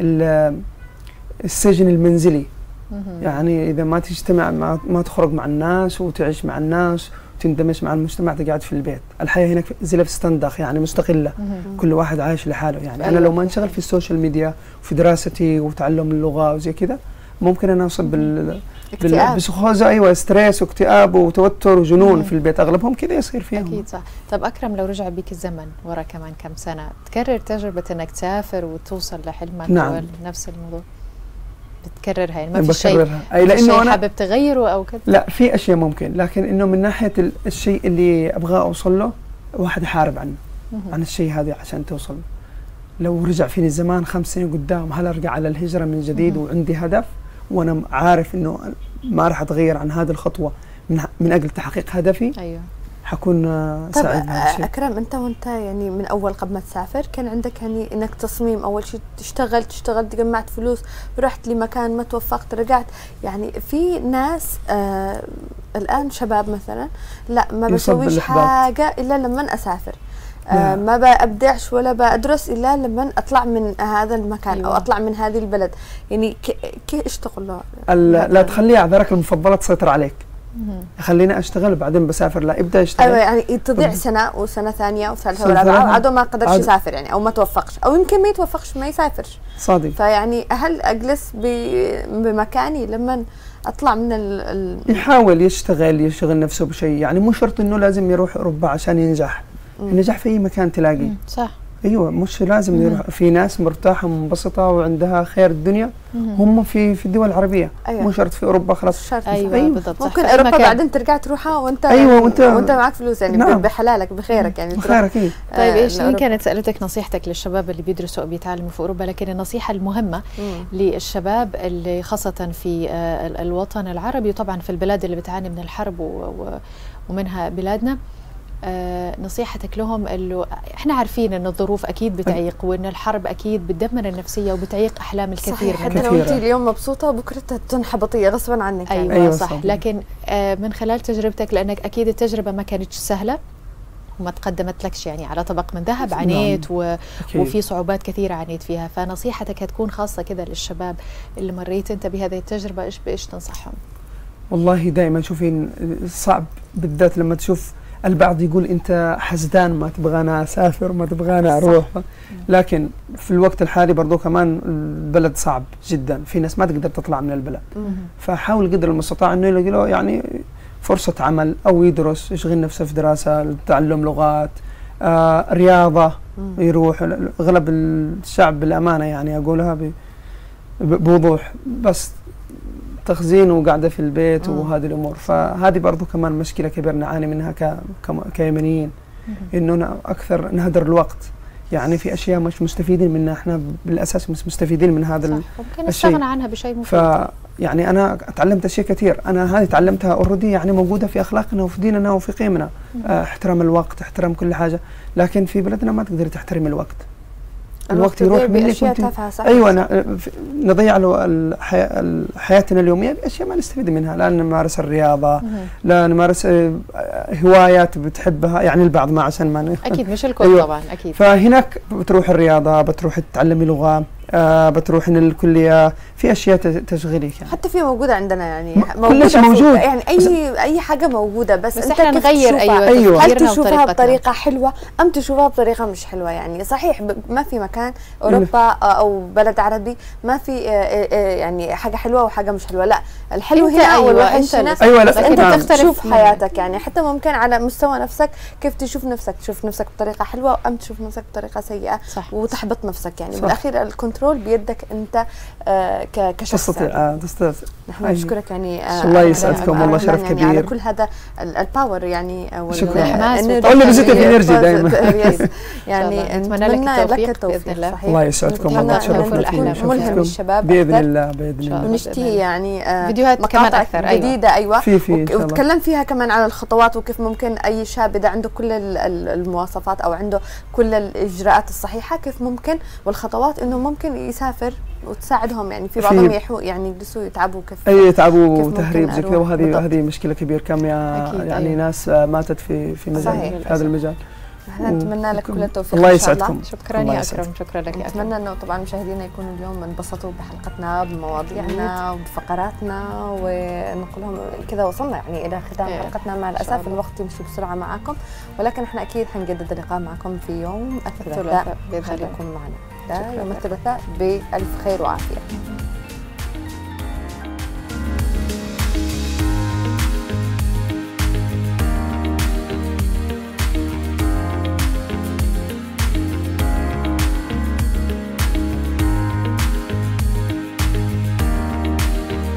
ال- السجن المنزلي مهم. يعني اذا ما تجتمع مع ما تخرج مع الناس وتعيش مع الناس وتندمج مع المجتمع تقعد في البيت الحياه هناك زي في ستندخ يعني مستقله مهم. كل واحد عايش لحاله يعني انا أيوة. لو ما انشغل في السوشيال ميديا وفي دراستي وتعلم اللغه وزي كذا ممكن انا اوصل بال بال- اكتئاب بسخوزه ايوه ستريس واكتئاب وتوتر وجنون مم. في البيت اغلبهم كذا يصير فيهم اكيد صح طب اكرم لو رجع بيك الزمن ورا كمان كم سنه تكرر تجربه انك تسافر وتوصل لحلمك نعم. نفس الموضوع بتكررها يعني ما في شيء بكررها اي في لانه شيء انا حابب تغيره او كذا لا في اشياء ممكن لكن انه من ناحيه ال- الشيء اللي ابغى اوصل له واحد يحارب عنه مهم. عن الشيء هذا عشان توصل له. لو رجع فيني الزمان خمس سنين قدام هل ارجع على الهجره من جديد مهم. وعندي هدف وانا م- عارف انه ما راح اتغير عن هذه الخطوه من من اجل تحقيق هدفي ايوه حكون آه، طب سعيد بهذا الشيء اكرم انت وانت يعني من اول قبل ما تسافر كان عندك يعني انك تصميم اول شيء تشتغل تشتغل جمعت فلوس رحت لمكان ما توفقت رجعت يعني في ناس آه الان شباب مثلا لا ما يصب بسويش بالإحباط. حاجه الا لما اسافر آه لا. ما بابدعش ولا بدرس الا لما اطلع من هذا المكان أيوة. او أيوة. اطلع من هذه البلد يعني كيف ايش تقول له ال- لا تخلي اعذارك المفضله تسيطر عليك مهم. خليني اشتغل وبعدين بسافر لا ابدا اشتغل ايوه يعني تضيع طب- سنه وسنه ثانيه وثالثه سنة ورابعه ثالثة. وعدو ما قدرش عاد- يسافر يعني او ما توفقش او يمكن ما يتوفقش ما يسافرش صادق فيعني هل اجلس ب- بمكاني لما اطلع من ال, ال... يحاول يشتغل يشغل نفسه بشيء يعني مو شرط انه لازم يروح اوروبا عشان ينجح مم. النجاح في اي مكان تلاقيه مم. صح ايوه مش لازم مم. يروح في ناس مرتاحه ومنبسطه وعندها خير الدنيا مهم. هم في في الدول العربيه أيوة. مو شرط في اوروبا مش خلاص شرط ايوه, أيوة. بالضبط صح. ممكن في أي اوروبا مكان. بعدين ترجع تروحها وانت أيوة، وأنت- وانت معك فلوس يعني نعم. بحلالك بخيرك يعني تروح بخيرك ايه طيب آه، ايش هي لأوروبا. كانت سالتك نصيحتك للشباب اللي بيدرسوا او بيتعلموا في اوروبا لكن النصيحه المهمه مم. للشباب اللي خاصة في آه، ال- الوطن العربي وطبعا في البلاد اللي بتعاني من الحرب و- و- ومنها بلادنا آه، نصيحتك لهم انه احنا عارفين ان الظروف اكيد بتعيق وان الحرب اكيد بتدمر النفسيه وبتعيق احلام الكثير صحيح من حتى لو كثيرة. انت اليوم مبسوطه بكره تنحبطي غصبا عنك يعني. ايوه, أيوة صح صح. لكن آه، من خلال تجربتك لانك اكيد التجربه ما كانتش سهله وما تقدمت لكش يعني على طبق من ذهب نعم. عانيت و... أكيد. وفي صعوبات كثيرة عانيت فيها فنصيحتك هتكون خاصة كذا للشباب اللي مريت انت بهذه التجربة ايش بايش تنصحهم والله دائما شوفين صعب بالذات لما تشوف البعض يقول انت حسدان ما تبغانا اسافر ما تبغانا اروح لكن في الوقت الحالي برضو كمان البلد صعب جدا في ناس ما تقدر تطلع من البلد مم. فحاول قدر المستطاع انه يلاقي له يعني فرصه عمل او يدرس يشغل نفسه في دراسه تعلم لغات آه رياضه مم. يروح اغلب الشعب بالامانه يعني اقولها ب- ب- بوضوح بس تخزين وقاعده في البيت مم. وهذه الامور فهذه برضو كمان مشكله كبيره نعاني منها ك- كم- كيمنيين انه ن- اكثر نهدر الوقت يعني في اشياء مش مستفيدين منها احنا بالاساس مش مستفيدين من هذا ال- صح ممكن الشيء. نستغنى عنها بشيء ف مفيد يعني انا تعلمت اشياء كثير انا هذه تعلمتها اوريدي يعني موجوده في اخلاقنا وفي ديننا وفي قيمنا آه، احترام الوقت احترام كل حاجه لكن في بلدنا ما تقدري تحترمي الوقت الوقت يروح يضيع منك باشياء وانت تافهه صح ايوه أنا في- نضيع له الحياة حياتنا اليوميه باشياء ما نستفيد منها لا نمارس الرياضه مهم. لا نمارس آه، هوايات بتحبها يعني البعض ما عشان ما ن- اكيد مش الكل أيوة. طبعا اكيد فهناك بتروح الرياضه بتروح تتعلمي لغه آه بتروح الكليه في اشياء ت- تشغليك يعني حتى في موجوده عندنا يعني م- موجودة كل شيء في- موجود. يعني اي اي حاجه موجوده بس, بس انت احنا كيف نغير تشوفها؟ ايوه أيوة. هل تفكيرنا تشوفها وطريقتنا. بطريقه حلوه ام تشوفها بطريقه مش حلوه يعني صحيح ب- ما في مكان اوروبا او بلد عربي ما في آه، آه، آه، يعني حاجه حلوه وحاجه مش حلوه لا الحلو أنت هنا أيوة، والوحش أنت هنا اللي- أيوة، لا، بس انت نعم. تختلف تشوف منهم. حياتك يعني حتى ممكن على مستوى نفسك كيف تشوف نفسك تشوف نفسك بطريقه حلوه ام تشوف نفسك بطريقه سيئه صح وتحبط نفسك يعني صح. بالاخير الكنترول بيدك انت آه، ك- كشخص تستطيع يعني. آه تستطيع نحن أيوة. نشكرك يعني الله أهلاً يسعدكم، وسهلاً والله شرف يعني على كبير. كل هذا ال- الباور يعني وال- شكراً. الحماس الإنرجي والطاقة. only positive اللي- energy دايماً. يس. إن يعني شاء الله. نتمنى لك التوفيق التوفيق بإذن الله. صحيح الله يسعدكم نتمنى والله أن تشرفنا نكون فيكم أحلام. شكراً ملهم لكم. للشباب باذن أكثر. الله باذن إن شاء الله الله. ونشتهي يعني آه، فيديوهات كمان مقاطع أكثر، أيوة. جديده ايوه في في ان وك- شاء الله وتكلم فيها كمان على الخطوات وكيف ممكن اي شاب اذا عنده كل ال- ال- المواصفات او عنده كل الاجراءات الصحيحه كيف ممكن والخطوات انه ممكن يسافر وتساعدهم يعني في في- بعضهم يحو يعني يجلسوا يتعبوا كيف اي تعبوا كيف ممكن وتهريب زي كذا أروح؟ وهذه بالضبط. هذه مشكله كبيره كم يا أكيد، يعني أيوة. ناس آه، ماتت في في مجال صحيح. في هذا المجال احنا نتمنى لك كل التوفيق الله إن شاء الله. يسعدكم شكرا الله يا يسعدك. اكرم شكرا لك يا اكرم نتمنى انه طبعا مشاهدينا يكونوا اليوم انبسطوا بحلقتنا بمواضيعنا وبفقراتنا ونقول لهم كذا وصلنا يعني الى ختام إيه، حلقتنا مع إن شاء الاسف الله. الوقت يمشي بسرعه معكم ولكن احنا اكيد حنجدد اللقاء معكم في يوم الثلاثاء الثلاثاء بإذن الله. خليكم معنا ده شكراً يوم لك. الثلاثاء بألف خير وعافيه